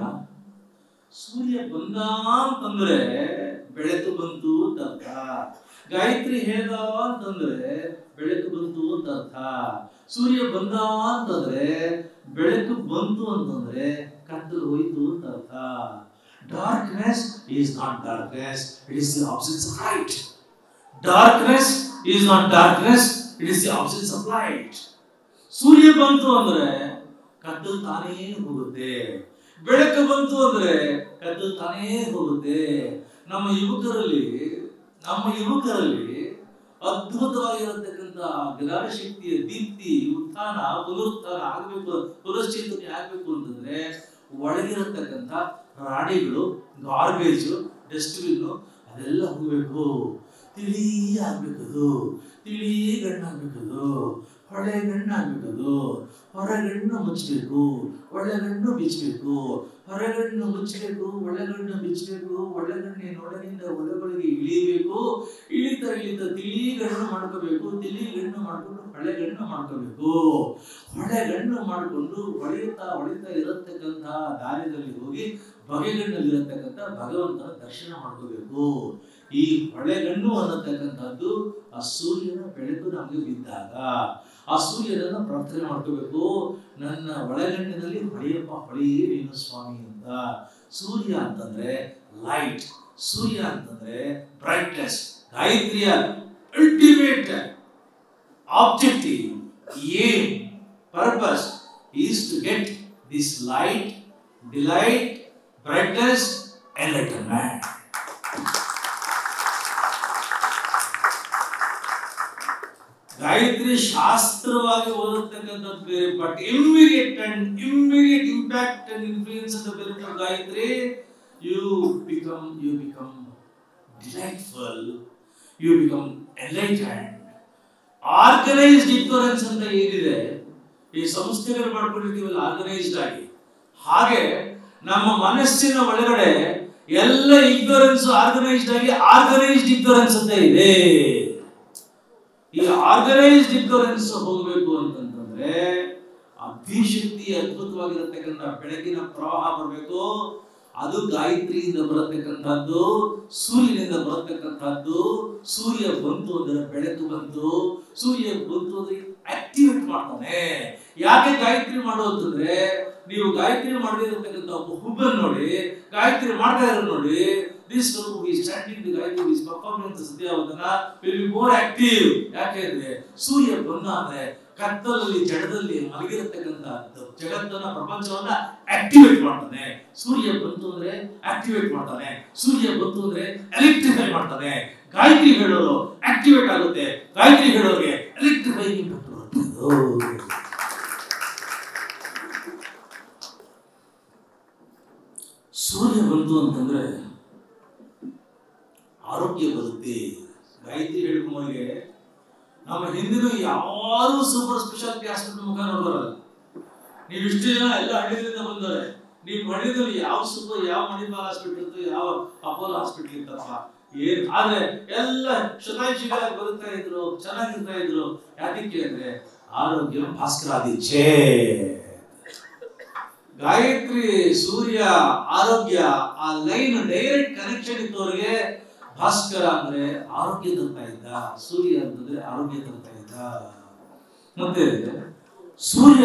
ಸೂರ್ಯ ಬಂದ ಅಂತಂದ್ರೆ ಬೆಳಕು ಬಂತು ಅಂತ ಅರ್ಥ ಗಾಯತ್ರಿ ಹೇಳ್ದ ಅಂತಂದ್ರೆ ಬೆಳಕು ಬಂತು ಅಂತ ಅರ್ಥ ಸೂರ್ಯ ಬಂದ ಅಂತಂದ್ರೆ ಬೆಳಕು ಬಂತು ಅಂತಂದ್ರೆ ಕತ್ತಲು ಹೋಯ್ತು ಅಂತ ಅರ್ಥ darkness is not darkness it is the absence of light darkness is not darkness it is the absence of light ಸೂರ್ಯ ಬಂತು ಅಂದ್ರೆ ಕತ್ತಲು ತಾನೇ ಹೋಗುತ್ತೆ ಬೆಳಕು ಬಂತು ಅಂದ್ರೆ ಕತ್ತಲು ತಾನೇ ಹೋಗುತ್ತೆ ನಮ್ಮ ಯುವಕರಲ್ಲಿ ನಮ್ಮ ಯುವಕರಲ್ಲಿ ಅದ್ಭುತವಾಗಿರತಕ್ಕಂಥ ಜ್ಞಾನ ಶಕ್ತಿಯ ದೀಪ್ತಿ ಉತ್ಥಾನ ಪುನರುತ್ಥಾನ ಆಗಬೇಕು ಪುನಶ್ಚೇತನೆ ಆಗಬೇಕು ಅಂತಂದ್ರೆ ಒಳಗಿರತಕ್ಕಂಥ ರಾಣಿಗಳು ಗಾರ್ಬೇಜು ಡಸ್ಟ್ಬಿನ್ ಅದೆಲ್ಲ ಹೋಗ್ಬೇಕು ತಿಳಿ ಆಗ್ಬೇಕದು ತಿಳಿ ಗಣ್ಣಾಗ್ಬೇಕದು ಹೊಳೆ ಗಣ್ಣಾಗ್ಬೇಕದು ಹೊರಗಣ್ಣು ಮುಚ್ಚಬೇಕು ಒಳಗಣ್ಣು ಬಿಚ್ಚಬೇಕು ಹೊರಗಣ್ಣು ಮುಚ್ಚಬೇಕು ಒಳಗಣ್ಣು ಬಿಚ್ಚಬೇಕು ಒಳಗಣ್ಣಿನ ಒಳಗಿಂದ ಒಳಗೊಳಗೆ ಇಳಿಬೇಕು ಇಳಿತಾ ಇಳಿತಾ ತಿಳಿಗಣ್ಣು ಮಾಡ್ಕೋಬೇಕು ತಿಳಿಗಣ್ಣು ಮಾಡ್ಕೊಂಡು ಹೊಳೆಗಣ್ಣು ಮಾಡ್ಕೋಬೇಕು ಹೊಳೆಗಣ್ಣು ಮಾಡಿಕೊಂಡು ಹೊಳೆಯುತ್ತಾ ಹೊಳಿತಾ ಇರತಕ್ಕಂಥ ದಾರಿಯಲ್ಲಿ ಹೋಗಿ ಬಗೆಗಣ್ಣಲ್ಲಿ ಇರತಕ್ಕಂಥ ಭಗವಂತನ ದರ್ಶನ ಮಾಡ್ಕೋಬೇಕು ಈ ಹೊಳೆಗಣ್ಣು ಅನ್ನತಕ್ಕಂಥದ್ದು ಆ ಸೂರ್ಯನ ಬೆಳಕು ನಮಗೆ ಬಿದ್ದಾಗ ಆ ಸೂರ್ಯನನ್ನ ಪ್ರಾರ್ಥನೆ ಮಾಡ್ಕೋಬೇಕು ನನ್ನ ಒಳಗಣ್ಣಿನಲ್ಲಿ ಹೊಳೆಯಪ್ಪ ಹೊಳೆಯೇ ನೀನು ಸ್ವಾಮಿ ಅಂತ ಸೂರ್ಯ ಅಂತಂದ್ರೆ ಲೈಟ್ ಸೂರ್ಯ ಅಂತಂದ್ರೆ ಬ್ರೈಟ್ನೆಸ್ ಗಾಯತ್ರಿಯ ultimate objective aim purpose is to get this light delight brightness enlightenment Gayatri ಶಾಸ್ತ್ರವಾಗಿ ಓದತಕ್ಕಂಥದ್ದು ಬೇರೆ but immediate and immediate impact and influence ಅಂತ ಬೇರೆ Gayatri you become you become delightful you become enlightened organised ignorance ಅಂತ ಏನಿದೆ ಈ ಸಂಸ್ಥೆಗಳು ಮಾಡ್ಕೊಂಡಿರ್ತೀವಲ್ಲ ಆರ್ಗನೈಸ್ಡ್ ಆಗಿ ಹಾಗೆ ನಮ್ಮ ಮನಸ್ಸಿನ ಒಳಗಡೆ ಎಲ್ಲ ಇಗ್ನೋರೆನ್ಸ್ ಆರ್ಗನೈಸ್ಡ್ ಆಗಿ ಆರ್ಗನೈಸ್ಡ್ ಇಗ್ನೋರೆನ್ಸ್ ಅಂತ ಇದೆ ಈ ಆರ್ಗನೈಸ್ಡ್ ಇಗ್ನೋರೆನ್ಸ್ ಹೋಗಬೇಕು ಅಂತಂದ್ರೆ ಅಧಿಶಕ್ತಿ ಅದ್ಭುತವಾಗಿರತಕ್ಕಂಥ ಬೆಳಕಿನ ಪ್ರವಾಹ ಬರಬೇಕು ಅದು ಗಾಯತ್ರಿಯಿಂದ ಬರತಕ್ಕಂಥದ್ದು ಸೂರ್ಯನಿಂದ ಬರತಕ್ಕಂಥದ್ದು ಸೂರ್ಯ ಬಂತು ಅಂದ್ರೆ ಬೆಳಕು ಬಂತು ಸೂರ್ಯ ಬಂತು ಅಂದ್ರೆ ಆಕ್ಟಿವೇಟ್ ಮಾಡ್ತಾನೆ ಯಾಕೆ ಗಾಯತ್ರಿ ಮಾಡೋದಂದ್ರೆ ನೀವು ಗಾಯತ್ರಿ ಮಾಡದೇ ಇರತಕ್ಕಂಥ ಒಬ್ಬ ಹುಬ್ಬನ್ ನೋಡಿ ಗಾಯತ್ರಿ ಮಾಡ್ತಾ ಇರೋ ನೋಡಿ ದಿಸ್ ಈ standing the Gayatri is performance ಸದ್ಯಾವದನ ವಿಲ್ ಬಿ ಮೋರ್ ಆಕ್ಟಿವ್ ಯಾಕೆಂದ್ರೆ ಸೂರ್ಯ ಬಂದ ಅಂದ್ರೆ ಕತ್ತಲಲ್ಲಿ ಜಡದಲ್ಲಿ ಮಲಗಿರತಕ್ಕಂಥ ಜಗತ್ತನ್ನ ಪ್ರಪಂಚವನ್ನ ಆಕ್ಟಿವೇಟ್ ಮಾಡ್ತಾನೆ ಸೂರ್ಯ ಬಂತು ಅಂದ್ರೆ ಆಕ್ಟಿವೇಟ್ ಮಾಡ್ತಾನೆ ಸೂರ್ಯ ಬಂತು ಅಂದ್ರೆ ಎಲೆಕ್ಟ್ರಿಫೈ ಮಾಡ್ತಾನೆ ಗಾಯತ್ರಿ ಹೇಳೋರು ಆಕ್ಟಿವೇಟ್ ಆಗುತ್ತೆ ಗಾಯತ್ರಿ ಹೇಳೋರಿಗೆ ಎಲೆಕ್ಟ್ರಿಫೈ ಸೂರ್ಯ ಬಂತು ಅಂತಂದ್ರೆ ಆರೋಗ್ಯ ಬರುತ್ತೆ ಗಾಯತ್ರಿ ಹೇಳ್ಕೊಂಬಂಗೆ ನಮ್ಮ ಹಿಂದಿನ ಯಾರು ಸೂಪರ್ ಸ್ಪೆಷಾಲಿಟಿ ಹಾಸ್ಪಿಟಲ್ ಮುಖ ನೋಡೋರಲ್ಲ ನೀವು ಇಷ್ಟು ಜನ ಎಲ್ಲ ಹಳ್ಳಿಯಿಂದ ಬಂದವ್ರೆ ನೀವು ಹಳ್ಳಿದಲ್ಲಿ ಯಾವ ಸೂಪರ್ ಯಾವ ಮಣಿಪಾಲ್ ಹಾಸ್ಪಿಟಲ್ ಇತ್ತು ಯಾವ ಅಪೋಲೋ ಹಾಸ್ಪಿಟಲ್ ಇತ್ತಪ್ಪ ಏನ್ ಆದ್ರೆ ಎಲ್ಲ ಶತಾಯುಷಿಗಳಾಗಿ ಬದುಕ್ತಾ ಇದ್ರು ಚೆನ್ನಾಗಿರ್ತಾ ಇದ್ರು ಯಾಕೆ ಅಂದ್ರೆ ಆರೋಗ್ಯ ಭಾಸ್ಕರಾದಿಚ್ಛೆ ಗಾಯತ್ರಿ ಸೂರ್ಯ ಆರೋಗ್ಯ ಆ ಲೈನ್ ಡೈರೆಕ್ಟ್ ಕನೆಕ್ಷನ್ ಇದ್ದವ್ರಿಗೆ ಭಾಸ್ಕರ ಅಂದ್ರೆ ಆರೋಗ್ಯ ತರ್ತಾ ಇದ್ದ ಸೂರ್ಯ ಅಂತಂದ್ರೆ ಆರೋಗ್ಯ ತರ್ತಾ ಇದ್ದ ಮತ್ತೆ ಸೂರ್ಯ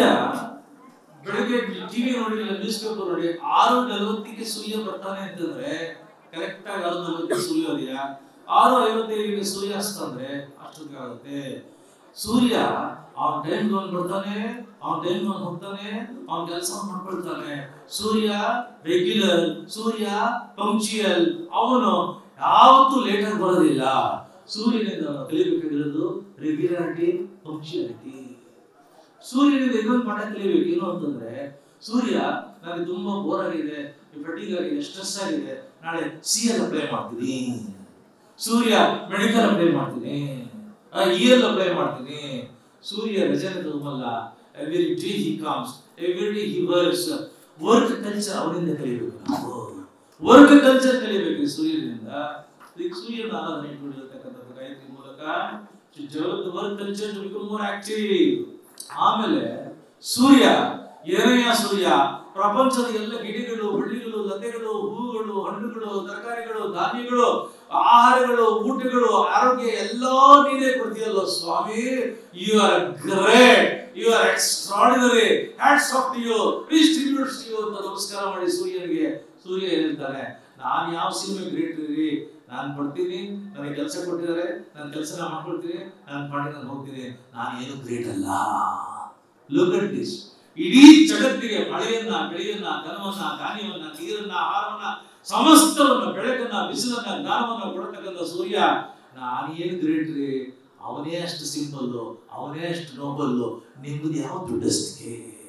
ಬೆಳಗ್ಗೆ ಟಿವಿ ನೋಡಿ ನ್ಯೂಸ್ ಪೇಪರ್ ನೋಡಿ ಆರು ನಲವತ್ತಿಗೆ ಸೂರ್ಯ ಬರ್ತಾನೆ ಅಂತಂದ್ರೆ ಕರೆಕ್ಟ್ ಆಗಿ ಆರು ನಲವತ್ತಿಗೆ ಸೂರ್ಯೋದಯ ಆರು ಐವತ್ತೈದಿಗೆ ಸೂರ್ಯಾಸ್ತ ಅಂದ್ರೆ ಅಷ್ಟೊತ್ತಿಗೆ ಆಗುತ್ತೆ ಸೂರ್ಯ ಅವನ ಟೈಮ್ ಅವ್ನು ಬರ್ತಾನೆ ಅವನ ಟೈಮ್ ಅವ್ನು ಹೋಗ್ತಾನೆ ಅವನ ಕೆಲಸ ಮಾಡ್ಕೊಳ್ತಾನೆ ಸೂರ್ಯ ರೆಗ್ಯುಲರ್ ಸೂರ್ಯ ಪಂಕ್ಚುಯಲ್ ಅವನು ಯಾವತ್ತೂ ಲೇಟ್ ಆಗಿ ಬರೋದಿಲ್ಲ ಸೂರ್ಯನಿಂದ ನಾವು ಕಲಿಬೇಕಾಗಿರೋದು ರೆಗ್ಯುಲಾರಿಟಿ ಪಂಕ್ಚುಯಾಲಿಟಿ ಸೂರ್ಯನಿಂದ ಇನ್ನೊಂದು ಪಾಠ ಕಲಿಬೇಕು ಏನು ಅಂತಂದ್ರೆ ಸೂರ್ಯ ನನಗೆ ತುಂಬಾ ಬೋರ್ ಆಗಿದೆ ಫಟಿಗ್ ಆಗಿದೆ ಸ್ಟ್ರೆಸ್ ಆಗಿದೆ ನಾಳೆ ಸಿ ಎಲ್ ಅಪ್ಲೈ ಮಾಡ್ತೀನಿ ಸೂರ್ಯ ಮೆಡಿಕಲ್ ಅಪ್ಲೈ ಮಾಡ್ತೀನಿ ಇ ಎಲ್ ಅಪ್ಲೈ ಮಾಡ್ತೀನಿ ಸೂರ್ಯ ರಜನೆ ತಗೊಂಬಲ್ಲ every day he comes every day he works work culture ಅವರಿಂದ ಕಲಿಬೇಕು ನಾವು ವರ್ಕ್ ಕಲ್ಚರ್ ಕಲಿಬೇಕು ಈ ಸೂರ್ಯನಿಂದ ಇದಕ್ಕೆ ಸೂರ್ಯನ ಆರಾಧನೆ ಇಟ್ಕೊಂಡಿರತಕ್ಕಂಥದ್ದು ಗಾಯತ್ರಿ ಮೂಲಕ ಜಗತ್ work culture to become more active ಆಮೇಲೆ ಸೂರ್ಯ ಏನಯ್ಯ ಸೂರ್ಯ ಪ್ರಪಂಚದ ಎಲ್ಲ ಗಿಡಗಳು ಬಳ್ಳಿಗಳು ಲತೆಗಳು ಹೂಗಳು ಹಣ್ಣುಗಳು ತರಕಾರಿಗಳು ಧಾನ್ಯಗಳು ಆಹಾರಗಳು ಊಟಗಳು ಆರೋಗ್ಯ ಎಲ್ಲಾ ನೀನೇ ಕೊಡ್ತೀಯಲ್ಲ ಸ್ವಾಮಿ you are great you are extraordinary hats off to you distributes you ಅಂತ ನಮಸ್ಕಾರ ಮಾಡಿ ಸೂರ್ಯನಿಗೆ ಸೂರ್ಯ ಹೇಳ್ತಾನೆ ನಾನು ಯಾವ ಸಿನಿಮಾ ಗ್ರೇಟ್ ರೀ ನಾನು ಬರ್ತೀನಿ ನನಗೆ ಕೆಲಸ ಕೊಟ್ಟಿದ್ದಾರೆ ನನ್ನ ಕೆಲಸ ಮಾಡ್ಕೊಳ್ತೀನಿ ನಾನು ಪಾಡಿ ನಾನು ಹೋಗ್ತೀನಿ ನಾನು ಏನು ಗ್ರೇಟ್ ಅಲ್ಲ ಲುಕ್ ಅಟ್ ದಿಸ್ ಇಡೀ ಜಗತ್ತಿಗೆ ಮಳೆಯನ್ನ ಬೆಳೆಯನ್ನ ಧನವನ್ನ ಧಾನ್ಯವನ್ನ ನೀರನ್ನ ಆಹಾರವನ್ನ ಸಮಸ್ತವನ್ನ ಬೆಳಕನ್ನ ಬಿಸಿಲನ್ನ ಜ್ಞಾನವನ್ನ ಕೊಡತಕ್ಕಂಥ ಸೂರ್ಯ ನಾನೇನು ಗ್ರೇಟ್ ರೀ ಅವನೇ ಅಷ್ಟು ಸಿಂಪಲ್ ಅವನೇ ಅಷ್ಟು ನೋಬಲ್ ನಿಮ್ಮದು ಯಾವ ದೊಡ್ಡಸ್ತಿಗೆ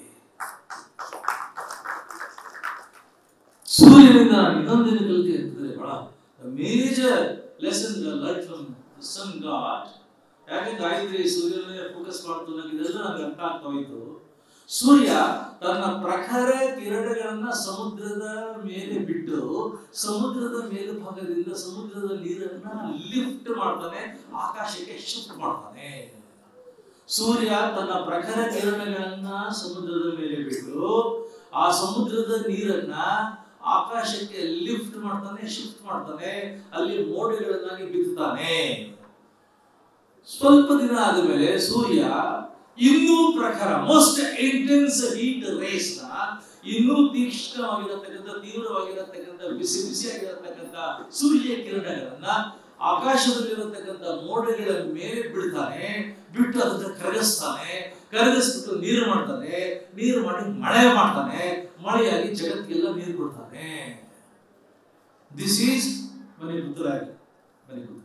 ಸೂರ್ಯನಿಂದ ನಾನು ಇನ್ನೊಂದೇನು ಕಲಿತೆ ಅಂತಂದ್ರೆ ಬಹಳ major lesson learn from sun god ಯಾಕೆ ಗಾಯತ್ರಿ ಸೂರ್ಯನೇ ಫೋಕಸ್ ಮಾಡ್ತು ನನಗೆ ಇದೆಲ್ಲ ನನಗೆ ಅರ್ಥ ಆಗ್ತಾ ಹೋಯ್ತು ಸೂರ್ಯ ತನ್ನ ಪ್ರಖರ ಕಿರಣಗಳನ್ನ ಸಮುದ್ರದ ಮೇಲೆ ಬಿಟ್ಟು ಸಮುದ್ರದ ಮೇಲ್ಭಾಗದಿಂದ ಸಮುದ್ರದ ನೀರನ್ನ ಲಿಫ್ಟ್ ಮಾಡ್ತಾನೆ ಆಕಾಶಕ್ಕೆ ಶಿಫ್ಟ್ ಮಾಡ್ತಾನೆ ಸೂರ್ಯ ತನ್ನ ಪ್ರಖರ ಕಿರಣಗಳನ್ನ ಸಮುದ್ರದ ಮೇಲೆ ಬಿಟ್ಟು ಆ ಸಮುದ್ರದ ನೀರನ್ನ ಆಕಾಶಕ್ಕೆ ಲಿಫ್ಟ್ ಮಾಡ್ತಾನೆ ಶಿಫ್ಟ್ ಮಾಡ್ತಾನೆ ಅಲ್ಲಿ ಮೋಡಗಳನ್ನಾಗಿ ಬಿತ್ತುತ್ತಾನೆ ಸ್ವಲ್ಪ ದಿನ ಆದಮೇಲೆ ಸೂರ್ಯ ಇನ್ನೂ ಪ್ರಖರ ಮೋಸ್ಟ್ ಇಂಟೆನ್ಸ್ ಹೀಟ್ ರೇಸ್ ನ ಇನ್ನೂ ತೀಕ್ಷ್ಣವಾಗಿರತಕ್ಕಂಥ ತೀವ್ರವಾಗಿರತಕ್ಕಂಥ ಬಿಸಿ ಬಿಸಿಯಾಗಿರತಕ್ಕಂಥ ಸೂರ್ಯ ಕಿರಣಗಳನ್ನ ಆಕಾಶದಲ್ಲಿರತಕ್ಕಂಥ ಮೋಡಗಳ ಮೇಲೆ ಬಿಡ್ತಾನೆ ಬಿಟ್ಟು ಅದನ್ನ ಕರಗಿಸ್ತಾನೆ ಕರಗಿಸ್ಬಿಟ್ಟು ನೀರು ಮಾಡ್ತಾನೆ ನೀರು ಮಾಡಿ ಮಳೆ ಮಾಡ್ತಾನೆ ಮಳೆಯಾಗಿ ಜಗತ್ತಿಗೆಲ್ಲ ನೀರು ಕೊಡ್ತಾನೆ ದಿಸ್ ಈಸ್ ಮನೆ ಪುತ್ತರಾಗಿ ಮನೆ ಪುತ್ರ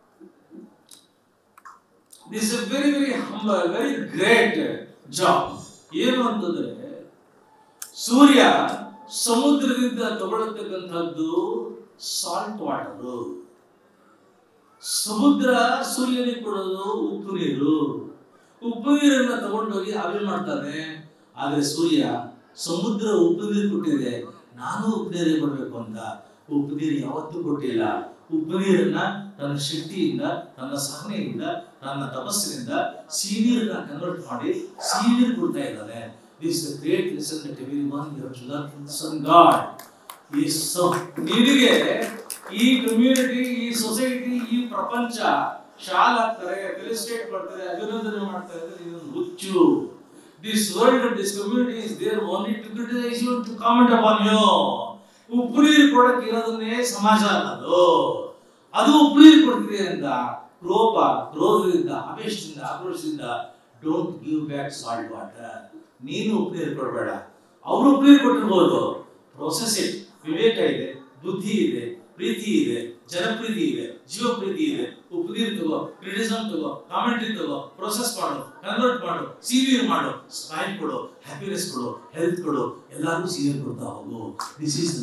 this is very very humble very great job ಏನು ಅಂತಂದ್ರೆ ಸೂರ್ಯ ಸಮುದ್ರದಿಂದ ತಗೊಳ್ಳತಕ್ಕಂಥದ್ದು ಸಾಲ್ಟ್ ವಾಟರ್ ಸಮುದ್ರ ಸೂರ್ಯನಿಗೆ ಕೊಡೋದು ಉಪ್ಪು ನೀರು ಉಪ್ಪು ನೀರನ್ನ ತಗೊಂಡೋಗಿ ಆವಿಲ್ ಮಾಡ್ತಾನೆ ಆದ್ರೆ ಸೂರ್ಯ ಸಮುದ್ರ ಉಪ್ಪು ನೀರು ಕೊಟ್ಟಿದೆ ನಾನು ಉಪ್ಪು ನೀರೇ ಕೊಡ್ಬೇಕು ಅಂತ ಉಪ್ಪು ನೀರು ಯಾವತ್ತೂ ಕೊಟ್ಟಿಲ್ಲ ಉಪ್ಪು ನೀರನ್ನ ತನ್ನ ಶಕ್ತಿಯಿಂದ ತನ್ನ ಸಹನೆಯಿಂದ ತನ್ನ ತಪಸ್ಸಿನಿಂದ ಸೀನಿಯರ್ನ ಕನ್ವರ್ಟ್ ಮಾಡಿ ಸೀನಿಯರ್ ಕೊಡ್ತಾ ಇದ್ದಾನೆ this great lesson that every one you have to learn from sun god ಈ ಸೊ ನಿನಗೆ ಈ ಕಮ್ಯುನಿಟಿ ಈ ಸೊಸೈಟಿ ಈ ಪ್ರಪಂಚ ಶಾಲ್ ಹಾಕ್ತಾರೆ ಫೆಲಿಸಿಟೇಟ್ ಮಾಡ್ತಾರೆ ಅಭಿನಂದನೆ ಮಾಡ್ತಾರೆ ಅಂದ್ರೆ ಇದೊಂದು ಹುಚ್ಚು this world this community is there only to criticise you to comment upon you ಉಪ್ಪು ನೀರು ಕೊಡಕ್ಕೆ ಇರೋದನ್ನೇ ಸಮಾಜ ಅನ್ನೋದು ಅದು ಉಪ್ಪು ನೀರು ಕೊಡ್ತಿದೆ ಅಂತ ಕ್ರೋಪ ಕ್ರೋಧದಿಂದ ಆವೇಶದಿಂದ ಆಕ್ರೋಶದಿಂದ don't give back salt water ನೀನು ಉಪ್ಪು ನೀರು ಕೊಡಬೇಡ ಅವರು ಉಪ್ಪು ನೀರು ಕೊಟ್ಟಿರ್ಬೋದು ಪ್ರೊಸೆಸ್ ಇಟ್ ವಿವೇಕ ಇದೆ ಬುದ್ಧಿ ಇದೆ ಪ್ರೀತಿ ಇದೆ ಜನಪ್ರೀತಿ ಇದೆ ಜೀವ ಪ್ರೀತಿ ಇದೆ ಉಪ್ಪು ನೀರು ತಗೋ ಕ್ರಿಟಿಸಮ್ ತಗೋ ಕಾಮೆಂಟ್ರಿ ತಗೋ ಪ್ರೊಸೆಸ್ ಮಾಡು ಕನ್ವರ್ಟ್ ಮಾಡು ಸಿವಿಯರ್ ಮಾಡು ಸ್ಮೈಲ್ ಕೊಡು ಹ್ಯಾಪಿನೆಸ್ ಕೊಡು ಹೆಲ್ತ್ ಕೊಡು ಎಲ್ಲರಿಗೂ ಸಿವಿಯರ್ ಕೊಡ್ತಾ ಹೋಗು this is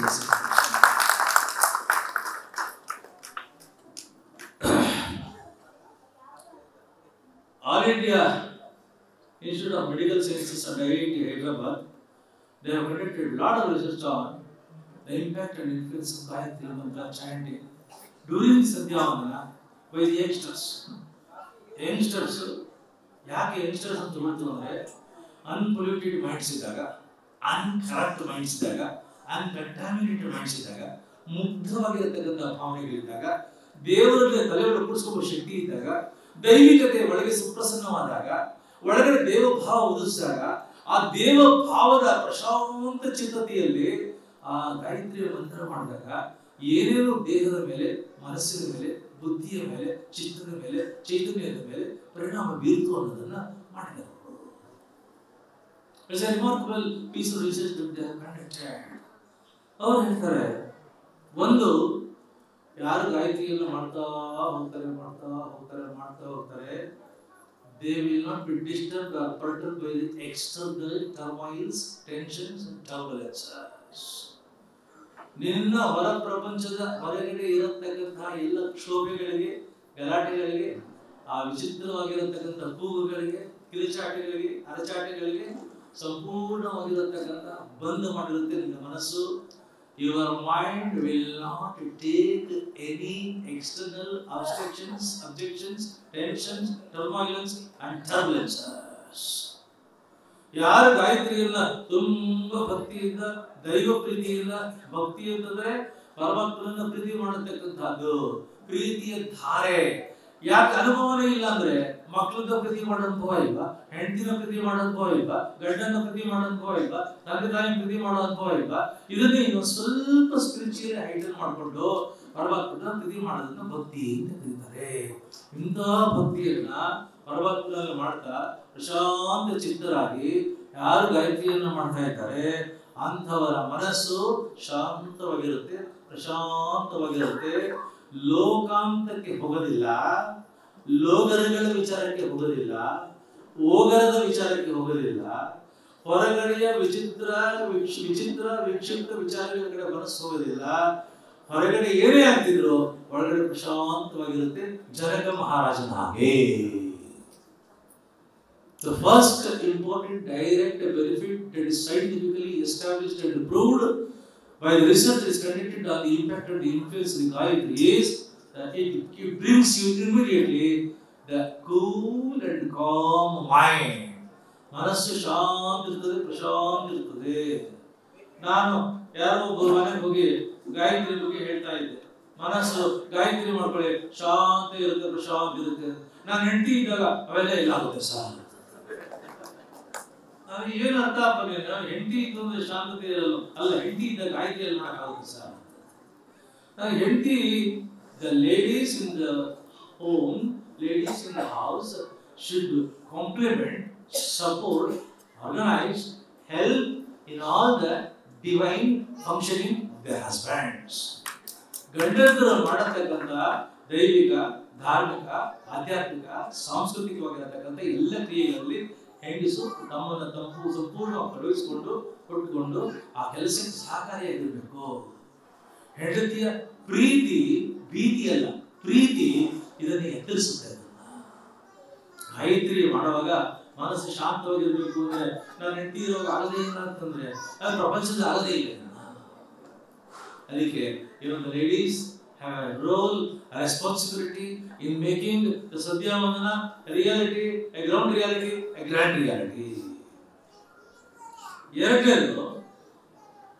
All India Institute of Medical Sciences and IIT Hyderabad, they have conducted a lot of research on the impact and influence of Gayatri Mantra chanting during Sandhyavandana by the youngsters. Youngsters, ಯಾಕೆ youngsters ಅಂತ ತಗೊಳ್ತೀವಿ ಅಂದರೆ unpolluted minds ಇದ್ದಾಗ ಅನ್ಕರಪ್ಟ್ minds ಇದ್ದಾಗ ಅನ್ಕಂಟಾಮಿನೇಟೆಡ್ minds ಇದ್ದಾಗ ಮುಗ್ಧವಾಗಿರತಕ್ಕಂಥ ಭಾವನೆಗಳಿದ್ದಾಗ ದೇವರಲ್ಲಿ ತಲೆಯೊಳಗೆ ಕೂಡಿಸ್ಕೊಳ್ಳೋ ಶಕ್ತಿ ಇದ್ದಾಗ ದೈವಿಕತೆ ಒಳಗೆ ಸುಪ್ರಸನ್ನವಾದಾಗ ಒಳಗಡೆ ದೇವಭಾವ ಉದಿಸಿದಾಗ ಆ ದೇವಭಾವದ ಪ್ರಶಾಂತ ಚಿತ್ತತೆಯಲ್ಲಿ ಆ ಗಾಯತ್ರಿಯ ಮಂತ್ರ ಮಾಡಿದಾಗ ಏನೇನು ದೇಹದ ಮೇಲೆ ಮನಸ್ಸಿನ ಮೇಲೆ ಬುದ್ಧಿಯ ಮೇಲೆ ಚಿತ್ತದ ಮೇಲೆ ಚೈತನ್ಯದ ಮೇಲೆ ಪರಿಣಾಮ ಬೀರುತ್ತು ಅನ್ನೋದನ್ನ ಮಾಡಿದರು It's a remarkable piece of research that they have conducted. ಅವ್ರು ಹೇಳ್ತಾರೆ ಒಂದು ಯಾರು ಗಾಯತ್ರಿಯನ್ನು ಮಾಡ್ತಾ ಹೋಗ್ತಾರೆ ಮಾಡ್ತಾ ಹೋಗ್ತಾರೆ ಮಾಡ್ತಾ ಹೋಗ್ತಾರೆ they will not be disturbed or perturbed by the external turmoils, tensions, and turbulences. ನಿನ್ನ ಹೊರ ಪ್ರಪಂಚದ ಹೊರಗಡೆ ಇರತಕ್ಕಂತಹ ಎಲ್ಲ ಕ್ಷೋಭೆಗಳಿಗೆ ಗಲಾಟೆಗಳಿಗೆ ಆ ವಿಚಿತ್ರವಾಗಿರತಕ್ಕಂಥ ಕೂಗುಗಳಿಗೆ ಕಿರುಚಾಟಗಳಿಗೆ ಅರಚಾಟಗಳಿಗೆ ಸಂಪೂರ್ಣವಾಗಿರತಕ್ಕಂಥ ಬಂದ್ ಮಾಡಿರುತ್ತೆ ನಿನ್ನ ಮನಸ್ಸು your mind will not take any external obstructions objections tensions turmoils and turbulences ಯಾರು ಗಾಯತ್ರಿಯನ್ನ ತುಂಬಾ ಭಕ್ತಿಯಿಂದ ದೈವ ಪ್ರೀತಿಯಿಂದ ಭಕ್ತಿ ಅಂತಂದ್ರೆ ಪರಮಾತ್ಮನನ್ನ ಪ್ರೀತಿ ಮಾಡತಕ್ಕಂಥದ್ದು ಪ್ರೀತಿಯ ಧಾರೆ ಯಾಕೆ ಅನುಭವನೇ ಇಲ್ಲ ಅಂದ್ರೆ ಮಕ್ಕಳನ್ನ ಪ್ರೀತಿ ಮಾಡೋ ಅನುಭವ ಇಲ್ಲ ಹೆಂಡತಿನ ಪ್ರೀತಿ ಮಾಡೋ ಅನುಭವ ಇಲ್ಲ ಗಂಡನ ಪ್ರೀತಿ ಮಾಡೋ ಅನುಭವ ಇಲ್ಲ ತಂದೆ ತಾಯಿ ಪ್ರೀತಿ ಮಾಡೋ ಅನುಭವ ಇಲ್ಲ ಇದನ್ನೇ ಇನ್ನು ಸ್ವಲ್ಪ ಸ್ಪಿರಿಚುವಲ್ ಹೈಟಲ್ ಮಾಡಿಕೊಂಡು ಪರಮಾತ್ಮನ ಪ್ರೀತಿ ಮಾಡೋದನ್ನ ಭಕ್ತಿ ಅಂತ ಕರೀತಾರೆ ಇಂತಹ ಭಕ್ತಿಯನ್ನ ಪರಮಾತ್ಮನಲ್ಲಿ ಮಾಡ್ತಾ ಪ್ರಶಾಂತ ಚಿತ್ತರಾಗಿ ಯಾರು ಗಾಯತ್ರಿಯನ್ನ ಮಾಡ್ತಾ ಇದ್ದಾರೆ ಅಂಥವರ ಮನಸ್ಸು ಶಾಂತವಾಗಿರುತ್ತೆ ಪ್ರಶಾಂತವಾಗಿರುತ್ತೆ ಲೋಕಾಂತಕ್ಕೆ ಹೋಗೋದಿಲ್ಲ ಲೋಗರಗಳ ವಿಚಾರಕ್ಕೆ ಹೋಗೋದಿಲ್ಲ ಓಗರದ ವಿಚಾರಕ್ಕೆ ಹೋಗೋದಿಲ್ಲ ಹೊರಗಡೆಯ ವಿಚಿತ್ರ ವಿಕ್ಷ- ವಿಚಿತ್ರ ವಿಕ್ಷಿಪ್ತ ವಿಚಾರಗಳ ಕಡೆ ಮನಸ್ಸು ಹೋಗೋದಿಲ್ಲ ಹೊರಗಡೆ ಏನೇ ಆಗ್ತಿದ್ರು ಒಳಗಡೆ ಪ್ರಶಾಂತವಾಗಿರುತ್ತೆ ಜನಕ ಮಹಾರಾಜನ ಹಾಗೆ The first important direct benefit that is scientifically established and proved by the research is conducted on the impact and the influence of the Gayatri is that it, it brings you immediately the cool and calm mind. ಮನಸ್ಸು ಶಾಂತ ಇರ್ತದೆ ಪ್ರಶಾಂತ ಇರ್ತದೆ ನಾನು ಯಾರೋ ಒಬ್ಬರು ಮನೆಗೆ ಹೋಗಿ ಗಾಯತ್ರಿ ಬಗ್ಗೆ ಹೇಳ್ತಾ ಇದ್ದೆ ಮನಸ್ಸು ಗಾಯತ್ರಿ ಮಾಡ್ಕೊಳ್ಳಿ ಶಾಂತ ಇರುತ್ತೆ ಪ್ರಶಾಂತ ಇರುತ್ತೆ ನಾನು ಹೆಂಡತಿ ಇದ್ದಾಗ ಅವೆಲ್ಲ ಇಲ್ಲ ಆಗುತ್ತೆ ಸರ್ ಅದು ಏನು ಅರ್ಥ ಅಪ್ಪ ನೀನು ಹೆಂಡತಿ ಇದ್ದು ಶಾಂತತೆ ಇರಲ್ಲ ಅಲ್ಲ ಹೆಂಡತಿ ಇದ್ದಾಗ ಗಾಯತ್ರಿ ಮಾಡಕ್ಕಾಗುತ್ತೆ ಸರ್ ನಾನು ಹೆಂಡತಿ the ladies in the home ladies in the house should compliment support organise help in all the divine functioning the husbands ಗಂಡಂದರು ಮಾಡತಕ್ಕಂಥ ದೈವಿಕ ಧಾರ್ಮಿಕ ಆಧ್ಯಾತ್ಮಿಕ ಸಾಂಸ್ಕೃತಿಕವಾಗಿರತಕ್ಕಂಥ ಎಲ್ಲ ಕ್ರಿಯೆಗಳಲ್ಲಿ ಹೆಂಗಸು ತಮ್ಮನ್ನ ತಪ್ಪು ಸಂಪೂರ್ಣವಾಗಿ ತೊಡಗಿಸಿಕೊಂಡು ಕೊಟ್ಟುಕೊಂಡು ಆ ಕೆಲಸಕ್ಕೆ ಸಹಕಾರಿಯಾಗಿರ್ಬೇಕು ಹೆಂಡತಿಯ ಪ್ರೀತಿ ಭೀತಿ ಅಲ್ಲ ಪ್ರೀತಿ ಇದನ್ನು ಎತ್ತರಿಸುತ್ತೆ ಅದನ್ನ. ಗಾಯತ್ರಿ ಮಾಡುವಾಗ ಮನಸ್ಸು ಶಾಂತವಾಗಿರ್ಬೇಕು ಅಂದ್ರೆ ನಾನು ಹೆಂಡತಿ ಇರುವಾಗ ಆಗದೇ ಇಲ್ಲ ಅಂತಂದ್ರೆ ಅದು ಪ್ರಪಂಚದ ಆಗದೇ ಇಲ್ಲ ಅದಕ್ಕೆ even the ladies have a role, a responsibility in making the Sadhyavandana a reality, a ground reality, a grand reality. ಎರಡನೇದು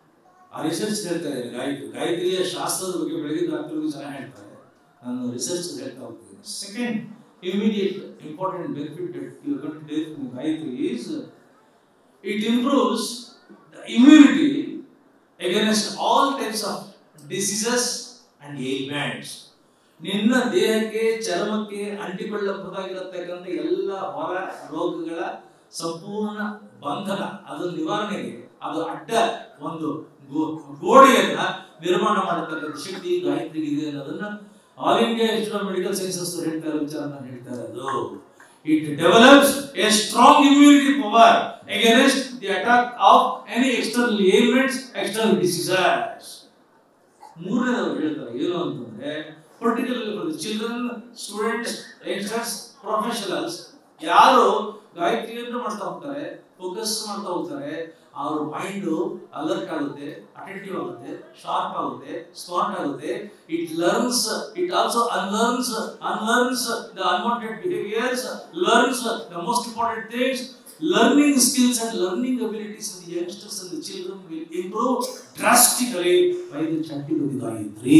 ಆ ರಿಸರ್ಚ್ ಹೇಳ್ತಾ ಇದ್ದಾರೆ ಗಾಯತ್ರಿ ಗಾಯತ್ರಿಯ ಶಾಸ್ತ್ರದ ಬಗ್ಗೆ ಬೆಳಗ್ಗೆ ಡಾಕ್ಟರ್ಗೂ ಚೆನ್ನಾಗಿ ಹೇಳ್ತಾರೆ ನಾನು ರಿಸರ್ಚ್ ಹೇಳ್ತಾ ಹೋಗ್ತೀನಿ second immediate important benefit that you got to take from Gayatri is it improves the immunity against all types of diseases and ailments ನಿನ್ನ ದೇಹಕ್ಕೆ ಚರ್ಮಕ್ಕೆ ಅಂಟಿಕೊಳ್ಳಬಹುದಾಗಿರತಕ್ಕಂಥ ಎಲ್ಲ ಹೊರ ರೋಗಗಳ ಸಂಪೂರ್ಣ ಬಂಧನ ಅದರ ನಿವಾರಣೆಗೆ ಅದು ಅಡ್ಡ ಒಂದು ಗೋ- ಗೋಡೆಯನ್ನ ನಿರ್ಮಾಣ ಮಾಡತಕ್ಕಂಥ ಶಕ್ತಿ ಗಾಯತ್ರಿಗೆ ಇದೆ ಅನ್ನೋದನ್ನ All India Institute of Medical Sciences ಹೇಳ್ತಾ ಇರೋ ವಿಚಾರ ನಾನು ಹೇಳ್ತಾ ಇರೋದು it develops a strong immunity power against the attack of any external ailments external diseases ಮೂರನೇದವರು ಹೇಳ್ತಾರೆ ಏನು ಅಂತಂದ್ರೆ particularly for children students youngsters professionals ಯಾರು ಗಾಯತ್ರಿಯನ್ನು ಮಾಡ್ತಾ ಹೋಗ್ತಾರೆ ಫೋಕಸ್ ಮಾಡ್ತಾ ಹೋಗ್ತಾರೆ ಅವ್ರ ಮೈಂಡ್ ಅಲರ್ಟ್ ಆಗುತ್ತೆ ಅಟೆಂಟಿವ್ ಆಗುತ್ತೆ ಶಾರ್ಪ್ ಆಗುತ್ತೆ ಸ್ಮಾರ್ಟ್ ಆಗುತ್ತೆ it learns it also unlearns unlearns the unwanted behaviours learns the most important things learning skills and learning abilities of the youngsters and the children will improve drastically by the chanting of the Gayatri.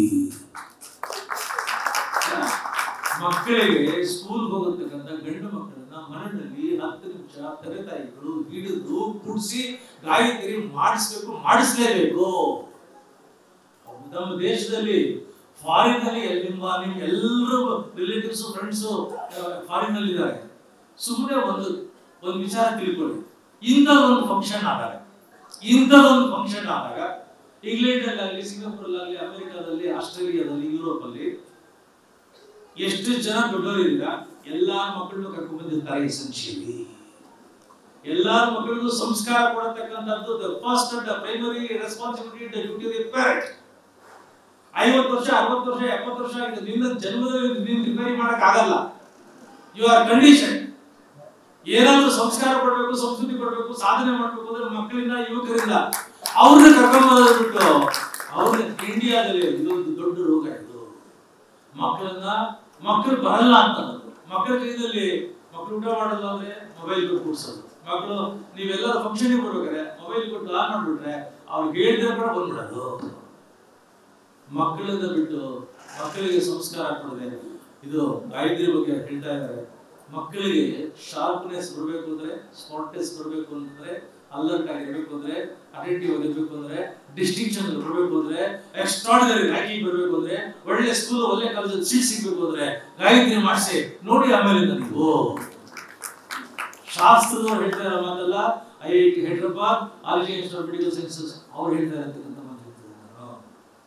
ಮಕ್ಕಳಿಗೆ school ಹೋಗತಕ್ಕಂಥ ಗಂಡು ಮಕ್ಕಳನ್ನ ಮನೆಯಲ್ಲಿ ಹತ್ತು ನಿಮಿಷ ತಂದೆ ತಾಯಿಗಳು ಹಿಡಿದು ಕುಡಿಸಿ ಗಾಯತ್ರಿ ಮಾಡಿಸ್ಬೇಕು ಮಾಡಿಸ್ಲೇಬೇಕು ನಮ್ಮ ದೇಶದಲ್ಲಿ ಫಾರಿನ್ ನಲ್ಲಿ ನಿಮ್ಮ ನಿಮ್ ಎಲ್ಲರೂ ರಿಲೇಟಿವ್ಸ್ ಫ್ರೆಂಡ್ಸ್ ಫಾರಿನ್ ನಲ್ಲಿ ಇದ್ದಾರೆ ಸುಮ್ಮನೆ ಒಂದು ಒಂದು ವಿಚಾರ ತಿಳ್ಕೊಳ್ಳಿ ಇಂಥ ಒಂದು ಫಂಕ್ಷನ್ ಆದಾಗ ಇಂಥದೊಂದು ಫಂಕ್ಷನ್ ಆದಾಗ ಇಂಗ್ಲೆಂಡ್ ಅಲ್ಲಿ ಸಿಂಗಾಪುರ್ ಆಗಲಿ ಅಮೆರಿಕಾದಲ್ಲಿ ಆಸ್ಟ್ರೇಲಿಯಾದಲ್ಲಿ ಯುರೋಪ್ ಅಲ್ಲಿ ಎಷ್ಟು ಜನ ದೊಡ್ಡವರಿದ್ದೀರಾ ಎಲ್ಲಾ ಮಕ್ಕಳನ್ನು ಕರ್ಕೊಂಡ್ ಬಂದಿರ್ತಾರೆ ಎಸೆನ್ಷಿಯಲಿ ಎಲ್ಲಾ ಮಕ್ಕಳಿಗೂ ಸಂಸ್ಕಾರ ಕೊಡತಕ್ಕಂಥದ್ದು the first the primary responsibility the duty the parent ಐವತ್ತು ವರ್ಷ ಅರವತ್ತು ವರ್ಷ ಎಪ್ಪತ್ತು ವರ್ಷ ಆಗಿದೆ ನಿನ್ನ ಜನ್ಮದಲ್ಲಿ ನೀನು ರಿಪೇರಿ ಮಾಡಕ್ ಆಗಲ್ಲ ಯು ಆರ್ ಕಂಡೀಷನ್ ಏನಾದ್ರೂ ಸಂಸ್ಕಾರ ಕೊಡ್ಬೇಕು ಸಂಸ್ಕೃತಿ ಕೊಡ್ಬೇಕು ಸಾಧನೆ ಮಾಡ್ಬೇಕು ಅಂದ್ರೆ ಮಕ್ಕಳಿಂದ ಯುವಕರಿಂದ ಅವ್ರನ್ನ ಕರ್ಕೊಂಡು ಬಿಟ್ಟು ಅವ್ರನ್ನ ಇಂಡಿಯಾದಲ್ಲಿ ಇದೊಂದು ದೊಡ್ಡ ರೋಗ ಇದು ಮಕ್ಕಳನ್ನ ಮಕ್ಕಳು ಬರಲ್ಲ ಅಂತ ಅನ್ನೋದು ಮಕ್ಕಳ ಕೈದಲ್ಲಿ ಮಕ್ಕಳು ಊಟ ಮಾಡಲ್ಲ ಅಂದ್ರೆ ಮೊಬೈಲ್ ಕೊಟ್ಟು ಕೂಡ್ಸೋದು ಮಕ್ಕಳು ನೀವೆಲ್ಲರೂ ಫಂಕ್ಷನ್ಗೆ ಬರ್ಬೇಕಾದ್ರೆ ಮೊಬೈಲ್ ಕೊಟ್ಟು ಆನ್ ಮಾಡ್ಬಿಟ್ರೆ ಅವ್ರಿಗೆ ಹೇಳಿದ್ರೆ ಕೂಡ ಬಂದ್ಬಿಡೋದು ಮಕ್ಕಳಿಂದ ಬಿಟ್ಟು ಮಕ್ಕಳಿಗೆ ಸಂಸ್ಕಾರ ಕೊಡದೆ ಇದು ಗಾಯತ್ರಿ ಬಗ್ಗೆ ಹೇಳ್ತಾ ಇದ್ದಾರೆ ಮಕ್ಕಳಿಗೆ ಶಾರ್ಪ್ನೆಸ್ ಬರಬೇಕು ಅಂದ್ರೆ ಸ್ಮಾರ್ಟ್ನೆಸ್ ಬರಬೇಕು ಅಂತಂದ್ರೆ ಅಲರ್ಟ್ ಆಗಿರ್ಬೇಕು ಅಂದ್ರೆ ಅಟೆಂಟಿವ್ ಆಗಿರ್ಬೇಕು ಅಂದ್ರೆ ಡಿಸ್ಟಿಂಕ್ಷನ್ ಬರಬೇಕು ಅಂದ್ರೆ ಎಕ್ಸ್ಟ್ರಾರ್ಡಿನರಿ ರ್ಯಾಂಕಿಂಗ್ ಬರಬೇಕು ಅಂದ್ರೆ ಒಳ್ಳೆ ಸ್ಕೂಲ್ ಒಳ್ಳೆ ಕಾಲೇಜ್ ಸೀಟ್ ಸಿಗ್ಬೇಕು ಅಂದ್ರೆ ಗಾಯತ್ರಿ ಮಾಡಿಸಿ ನೋಡಿ ಆಮೇಲೆ ನೀವು ಶಾಸ್ತ್ರದವ್ರು ಹೇಳ್ತಾ ಇರೋ ಮಾತಲ್ಲ I I T Hyderabad All India Institute of Medical Sciences ಅವ್ರು ಹೇಳ್ತಾ ಇರತಕ್ಕಂಥ ಮಾತು ಹೇಳ್ತಿದ್ದೀನಿ ನಾನು.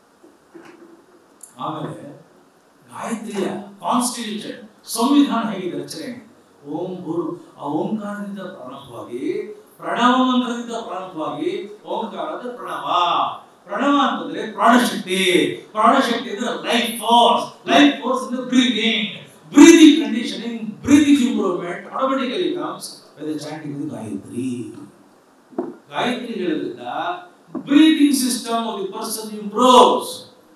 ಆಮೇಲೆ ಗಾಯತ್ರಿಯ ಕಾನ್ಸ್ಟಿಟ್ಯೂಷನ್ ಸಂವಿಧಾನ ಹೇಗಿದೆ ರಚನೆ ಓಂ ಗುರು ಆ ಓಂಕಾರದಿಂದ ಪ್ರಾರಂಭವಾಗಿ ಪ್ರಣವ ಮಂತ್ರದಿಂದ ಪ್ರಾರಂಭವಾಗಿ ಓಂಕಾರದ ಪ್ರಣವ ಪ್ರಣವ ಅಂತಂದ್ರೆ ಪ್ರಾಣಶಕ್ತಿ ಪ್ರಾಣಶಕ್ತಿ ಅಂದ್ರೆ ಲೈಫ್ ಫೋರ್ಸ್ ಲೈಫ್ ಫೋರ್ಸ್ ಅಂದ್ರೆ breathing breathing conditioning breathing improvement automatically comes by the chanting of Gayatri Gayatri ಹೇಳೋದ್ರಿಂದ breathing system of the person improves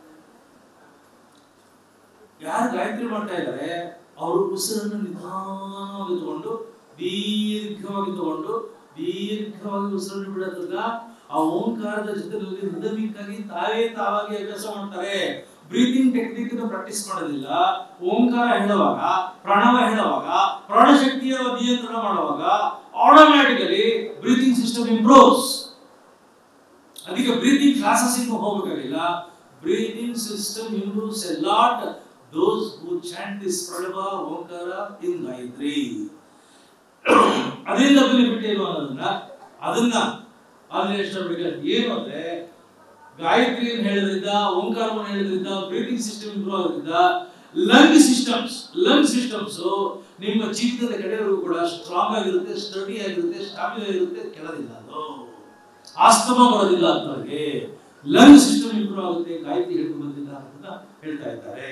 ಯಾರು ಗಾಯತ್ರಿ ಮಾಡ್ತಾ ಇದ್ದಾರೆ ಅವರು ಉಸಿರನ್ನು ನಿಧಾನವಾಗಿ ತಗೊಂಡು ದೀರ್ಘವಾಗಿ ತಗೊಂಡು ದೀರ್ಘವಾಗಿ ಉಸಿರನ್ನು ಬಿಡೋದ್ರಿಂದ ಆ ಓಂಕಾರದ ಜೊತೆಯಲ್ಲಿ ರಿದಮಿಕ್ ಆಗಿ ತಾವೇ ತಾವಾಗಿ ಅಭ್ಯಾಸ ಮಾಡ್ತಾರೆ ಬ್ರೀತಿಂಗ್ ಟೆಕ್ನಿಕ್ ಪ್ರಾಕ್ಟೀಸ್ ಮಾಡೋದಿಲ್ಲ ಓಂಕಾರ ಹೇಳುವಾಗ ಪ್ರಣವ ಹೇಳುವಾಗ ಪ್ರಾಣಶಕ್ತಿಯ ನಿಯಂತ್ರಣ ಮಾಡುವಾಗ ಆಟೋಮ್ಯಾಟಿಕಲಿ ಬ್ರೀತಿಂಗ್ ಸಿಸ್ಟಮ್ ಇಂಪ್ರೂವ್ಸ್ ಅದಕ್ಕೆ ಬ್ರೀತಿಂಗ್ ಕ್ಲಾಸಸ್ ಹೋಗಬೇಕಾಗಿಲ್ಲ breathing system improves a lot those who chant this ಪ್ರಣವ ಓಂಕಾರ ಇನ್ ಗಾಯತ್ರಿ ಅದರಿಂದ ಬೆನಿಫಿಟ್ ಏನು ಅನ್ನೋದನ್ನ ಅದನ್ನ ಆರ್ಗನೈಸೇಷನ್ ಏನು ಅಂದ್ರೆ ಗಾಯತ್ರಿಯನ್ನು ಹೇಳೋದ್ರಿಂದ ಓಂಕಾರವನ್ನು ಹೇಳೋದ್ರಿಂದ ಬ್ರೀತಿಂಗ್ ಸಿಸ್ಟಮ್ ಇಂಪ್ರೂವ್ ಆಗೋದ್ರಿಂದ ಲಂಗ್ ಸಿಸ್ಟಮ್ಸ್ ಲಂಗ್ ಸಿಸ್ಟಮ್ಸ್ ನಿಮ್ಮ ಜೀವಿತದ ಕಡೆಯವರು ಕೂಡ ಸ್ಟ್ರಾಂಗ್ ಆಗಿರುತ್ತೆ ಸ್ಟಡಿ ಆಗಿರುತ್ತೆ ಸ್ಟಾಮಿನಾ ಇರುತ್ತೆ ಕೆಳದಿಲ್ಲ ಅದು ಆಸ್ತಮ ಬರೋದಿಲ್ಲ ಅಂತವ್ರಿಗೆ ಲಂಗ್ ಸಿಸ್ಟಮ್ ಇಂಪ್ರೂವ್ ಆಗುತ್ತೆ ಗಾಯತ್ರಿ ಹೇಳ್ಕೊಂಡು ಬಂದಿಲ್ಲ ಅಂತ ಹೇಳ್ತಾ ಇದ್ದಾರೆ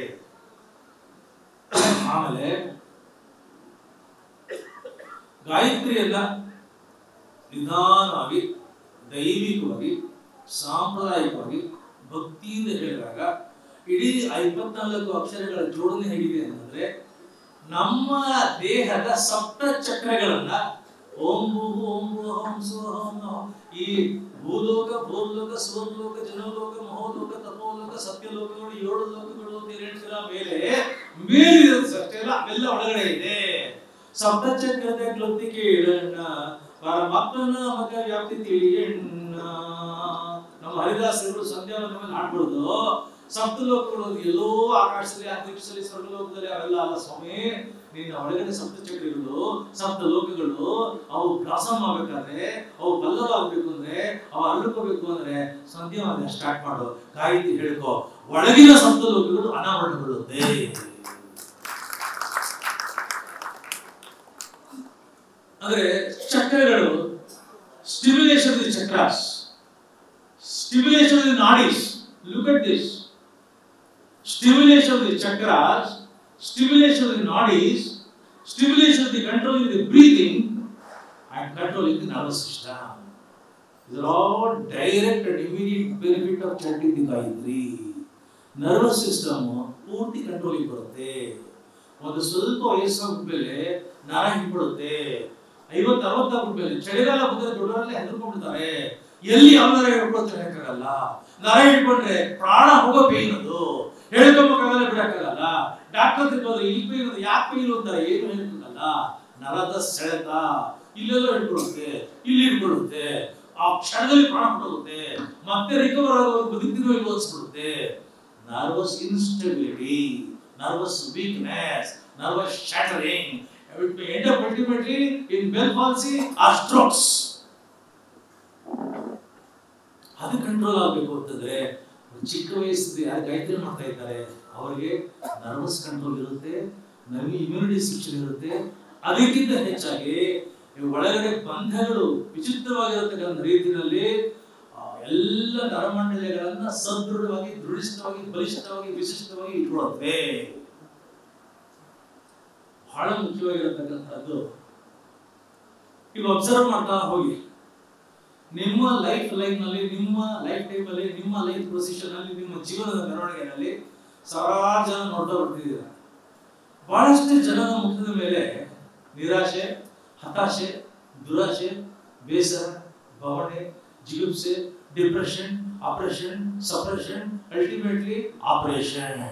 ಆಮೇಲೆ ಗಾಯತ್ರಿಯನ್ನ ನಿಧಾನವಾಗಿ ದೈವಿಕವಾಗಿ ಸಾಂಪ್ರದಾಯಿಕವಾಗಿ ಭಕ್ತಿಯಿಂದ ಹೇಳಿದಾಗ ಇಡೀ ಆ ಇಪ್ಪತ್ನಾಲ್ಕು ಅಕ್ಷರಗಳ ಜೋಡಣೆ ಹೇಗಿದೆ ಅಂತಂದ್ರೆ ನಮ್ಮ ದೇಹದ ಸಪ್ತ ಚಕ್ರಗಳನ್ನ ಓಂ ಭೂ ಓಂ ಭೂ ಓಂ ಸು ಓಂ ನಮಃ ಈ ಭೂಲೋಕ ಭೂಲೋಕ ಸುವರ್ಲೋಕ ಜನಲೋಕ ಮಹೋಲೋಕ ತಪೋಲೋಕ ಸತ್ಯಲೋಕಗಳು ಏಳು ಲೋಕಗಳು ಅಂತ ಏನ್ ಹೇಳ್ತೀರಾ ಮೇಲೆ ಮೇಲಿರೋದು ಅಷ್ಟೇ ಅಲ್ಲ ಅವೆಲ್ಲ ಒಳಗಡೆ ಇದೆ ಸಪ್ತಚಕ್ರದ ಕ್ಲೊತ್ತಿ ಕೇಳಣ್ಣ ಪರಮಾತ್ಮನ ಮಗ ವ್ಯಾಪ್ತಿ ತಿಳಿಯಣ್ಣ ನಮ್ಮ ಹರಿದಾಸರು ಸಂಧ್ಯಾ ಮೇಲೆ ಹಾಡ್ಬಿಡುದು ಸಪ್ತಲೋಕಗಳು ಎಲ್ಲೋ ಆಕಾಶದಲ್ಲಿ ಅಂತರಿಕ್ಷದಲ್ಲಿ ಸ್ವರ್ಗಲೋಕದಲ್ಲಿ ಅವೆಲ್ಲ ಅಲ್ಲ ಸ್ವಾಮಿ ನಿನ್ನ ಒಳಗಡೆ ಸಪ್ತಚಕ್ರಗಳು ಸಪ್ತ ಲೋಕಗಳು ಅವು ಬ್ಲಾಸಮ್ ಆಗ್ಬೇಕಾದ್ರೆ ಅವು ಪಲ್ಲವ ಆಗ್ಬೇಕು ಅಂದ್ರೆ ಅವು ಅರಳ್ಕೋಬೇಕು ಅಂದ್ರೆ ಸಂಧ್ಯಾ ಸ್ಟಾರ್ಟ್ ಮಾಡು ಕಾಯಿತಿ ಹೇಳ್ಕೊ ಒಳಗಿನ ಸಪ್ತ ಲೋಕಗಳು ಅನಾವರಣಗೊಳ್ಳುತ್ತೆ ಅಂದ್ರೆ ಚಕ್ರಗಳು stimulation the chakras stimulation the nadis look at this stimulation the chakras stimulation the nadis stimulation the controlling the breathing and controlling the nervous system These are all direct and immediate benefit of chanting the Gayatri. Nervous system ಪೂರ್ತಿ ಕಂಟ್ರೋಲಿಗೆ ಬರುತ್ತೆ ಒಂದು ಸ್ವಲ್ಪ ವಯಸ್ಸಾಗ್ಮೇಲೆ ನರ ಹಿಡ್ಬಿಡುತ್ತೆ ಐವತ್ತು ಅರವತ್ತಾಗ್ಬಿಟ್ಮೇಲೆ ಚಳಿಗಾಲ ಬಂದ್ರೆ ದೊಡ್ಡವರಲ್ಲೇ ಹೆದರ್ಕೊಂಡ್ಬಿಡ್ತಾರೆ ಎಲ್ಲಿ ಯಾವ ನರ ಹಿಡ್ಕೊಳ್ತಾರೆ ಹೇಳಕ್ಕಾಗಲ್ಲ ನರ ಹಿಡ್ಕೊಂಡ್ರೆ ಪ್ರಾಣ ಹೋಗೋ ಪೇನ್ ಅದು ಹೇಳ್ಕೊಂಬಕ್ಕಾಗಲ್ಲ ಬಿಡಕ್ಕಾಗಲ್ಲ ಡಾಕ್ಟರ್ ತಿಳ್ಕೊಂಡ್ರೆ ಇಲ್ಲಿ ಪೇನ್ ಅದು ಯಾಕೆ ಪೇನ್ ಅಂತಾರೆ ಏನು ಹೇಳ್ಬೇಕಲ್ಲ ನರದ ಸೆಳೆತ ಇಲ್ಲೆಲ್ಲ ಹಿಡ್ಕೊಳ್ಳುತ್ತೆ ಇಲ್ಲಿ ಹಿಡ್ಕೊಳ್ಳುತ್ತೆ ಆ ಕ್ಷಣದಲ್ಲಿ ಪ್ರಾಣ ಹೊರಡುತ್ತೆ ಮತ್ತೆ ರಿಕವರ್ ಆಗೋದು ಬದುಕಿನೋ ಇಲ್ವೋ ಅನ್ಸ್ಬಿಡುತ್ತೆ nervous instability, nervous weakness, nervous shattering. It may end up ultimately in Bell palsy or strokes. ಅದು ಕಂಟ್ರೋಲ್ ಆಗಬೇಕು ಅಂತಂದ್ರೆ ಒಂದು ಚಿಕ್ಕ ವಯಸ್ಸಿಗೆ ಯಾರು ಗಾಯತ್ರಿ ಮಾಡ್ತಾ ಇದ್ದಾರೆ ಅವರಿಗೆ ನರ್ವಸ್ ಕಂಟ್ರೋಲ್ ಇರುತ್ತೆ ನಮಗೆ ಇಮ್ಯುನಿಟಿ ಸಿಸ್ಟಮ್ ಇರುತ್ತೆ ಅದಕ್ಕಿಂತ ಹೆಚ್ಚಾಗಿ ಈ ಒಳಗಡೆ ಬಂಧಗಳು ವಿಚಿತ್ರವಾಗಿರತಕ್ಕಂಥ ರೀತಿಯಲ್ಲಿ ಆ, ಎಲ್ಲ ನರಮಂಡಲಗಳನ್ನ ಸದೃಢವಾಗಿ ದೃಢಿಷ್ಟವಾಗಿ ಬಲಿಷ್ಠವಾಗಿ ವಿಶಿಷ್ಟವಾಗಿ ಇಟ್ಕೊಳ್ಳುತ್ತೆ ಬಹಳ ಮುಖ್ಯವಾಗಿರತಕ್ಕಂಥದ್ದು ಈಗ ಅಬ್ಸರ್ವ್ ಮಾಡ್ತಾ ಹೋಗಿ ನಿಮ್ಮ ಲೈಫ್ ಲೈಫ್ ನಲ್ಲಿ ನಿಮ್ಮ ಲೈಫ್ ಟೈಮ್ ಅಲ್ಲಿ ನಿಮ್ಮ ಲೈಫ್ ಪ್ರೊಸಿಷನ್ ಅಲ್ಲಿ ನಿಮ್ಮ ಜೀವನದ ಮೆರವಣಿಗೆನಲ್ಲಿ ಸಾವಿರಾರು ಜನ ನೋಡ್ತಾ ಬರ್ತಿದ್ದೀರ ಬಹಳಷ್ಟು ಜನರ ಮುಖದ ಮೇಲೆ ನಿರಾಶೆ ಹತಾಶೆ ದುರಾಶೆ ಬೇಸರ ಭಾವನೆ ಜಿಗುಪ್ಸೆ depression operation suppression ultimately operation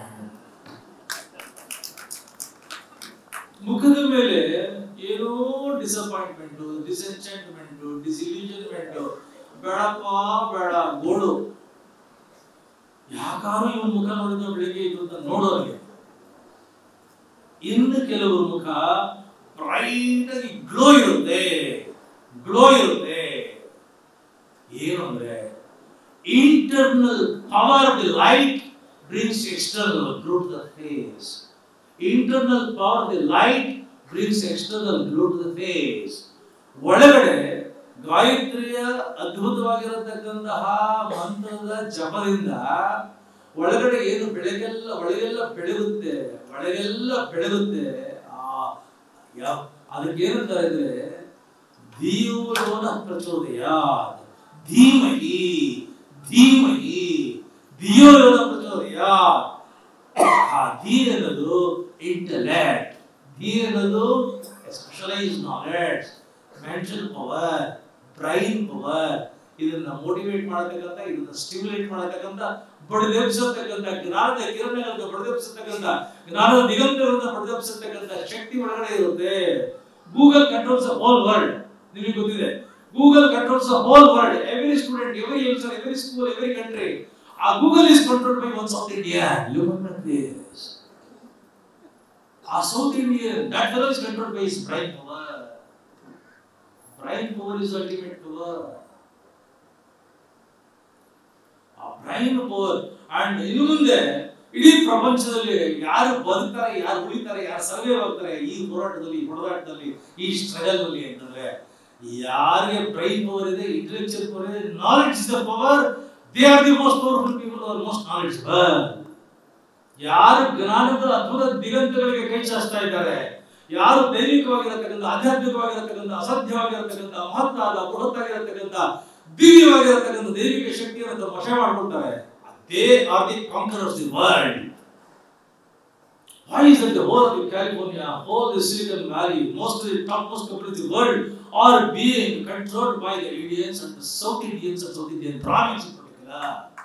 ಮುಖದ ಮೇಲೆ ಏನೋ ಡಿಸಪಾಯಿಂಟ್ಮೆಂಟ್ ಡಿಸೆಂಚೆಂಟ್ಮೆಂಟ್ ಡಿಸಿಲ್ಯೂಷನ್ಮೆಂಟ್ ಬೇಡಪ್ಪ ಬೇಡ ಗೋಳು ಯಾಕಾರು ಇವನ್ ಮುಖ ನೋಡಿದ ಬೆಳಿಗ್ಗೆ ಇದು ಅಂತ ನೋಡೋರಿಗೆ ಇನ್ನು ಕೆಲವರು ಮುಖ ಬ್ರೈಟ್ ಆಗಿ ಗ್ಲೋ ಇರುತ್ತೆ ಗ್ಲೋ ಇರುತ್ತೆ ಏನು ಅಂದ್ರೆ internal power of the light brings external glow to the face internal power of the light brings external glow to the face ಒಳಗಡೆ ಗಾಯತ್ರಿಯ ಅದ್ಭುತವಾಗಿರತಕ್ಕಂತಹ ಮಂತ್ರದ ಜಪದಿಂದ ಒಳಗಡೆ ಏನು ಬೆಳಗೆಲ್ಲ ಒಳಗೆಲ್ಲ ಬೆಳಗುತ್ತೆ ಒಳಗೆಲ್ಲ ಬೆಳಗುತ್ತೆ ಆ ಯಾವ ಅದಕ್ಕೆ ಏನಂತಾರೆ ಅಂದ್ರೆ ಧೀಯೋಲೋನ ಪ್ರಚೋದಯ ಧೀಮಹಿ ಧೀಮಹಿ ಧಿಯೋಲೋನ ಪ್ರಚೋದಯ ಆ ಧೀ ಅನ್ನೋದು ಇಂಟಲೆಕ್ಟ್ ಧೀ ಅನ್ನೋದು specialise knowledge mental power brain power ಇದನ್ನ ಮೋಟಿವೇಟ್ ಮಾಡತಕ್ಕಂತ ಇದನ್ನ ಸ್ಟಿಮ್ಯುಲೇಟ್ ಮಾಡತಕ್ಕಂತ ಬಡಿದೆಬ್ಸತಕ್ಕಂತ ಜ್ಞಾನದ ಕಿರಣಗಳನ್ನು ಬಡಿದೆಬ್ಸತಕ್ಕಂತ ಜ್ಞಾನದ ದಿಗಂತಗಳನ್ನು ಬಡಿದೆಬ್ಸತಕ್ಕಂತ ಶಕ್ತಿ ಒಳಗಡೆ ಇರುತ್ತೆ ಗೂಗಲ್ ಕಂಟ್ರೋಲ್ಸ್ ಹೋಲ್ ವರ್ಲ್ಡ್ ನಿಮಗೆ ಗೊತ್ತಿದೆ Google controls whole world every student every user every school every country ಆ Google is controlled by one South India look at this ಆ South Indian that fellow is controlled by his brain power brain power is ultimate power ಆ brain power and ಇನ್ನು ಮುಂದೆ ಇಡೀ ಪ್ರಪಂಚದಲ್ಲಿ ಯಾರು ಬದುಕ್ತಾರೆ ಯಾರು ಉಳಿತಾರೆ ಯಾರು ಸರ್ವೇ ಆಗ್ತಾರೆ ಈ ಹೋರಾಟದಲ್ಲಿ ಈ ಹೊಡೆದಾಟದಲ್ಲಿ ಈ ಸ್ಟ್ರಗಲ್ ನಲ್ಲಿ ಅಂತಂದ್ರೆ ಯಾರಿಗೆ ಬ್ರೈನ್ ಪವರ್ ಇದೆ ಇಂಟೆಲೆಕ್ಚುಯಲ್ ಪವರ್ ಇದೆ knowledge is the power they are the most powerful people are most knowledgeable ಯಾರು ಜ್ಞಾನದ ಅದ್ಭುತ ದಿಗಂತಗಳಿಗೆ ಕೈ ಚಾಚ್ತಾ ಇದ್ದಾರೆ ಯಾರು ದೈವಿಕವಾಗಿರತಕ್ಕಂಥ ಆಧ್ಯಾತ್ಮಿಕವಾಗಿರತಕ್ಕಂಥ ಅಸಾಧ್ಯವಾಗಿರತಕ್ಕಂಥ ಮಹತ್ತಾದ ಬೃಹತ್ತಾಗಿರತಕ್ಕಂಥ ದಿವ್ಯವಾಗಿರತಕ್ಕಂಥ ದೈವಿಕ ಶಕ್ತಿಯನ್ನು ತಮ್ಮ ವಶ ಮಾಡ್ಕೊಳ್ತಾರೆ they are the conquerors the world Why is it the whole of California, whole the Silicon Valley, most of the topmost companies in the world are being controlled by the Indians and the South Indians and South Indian Brahmins in particular?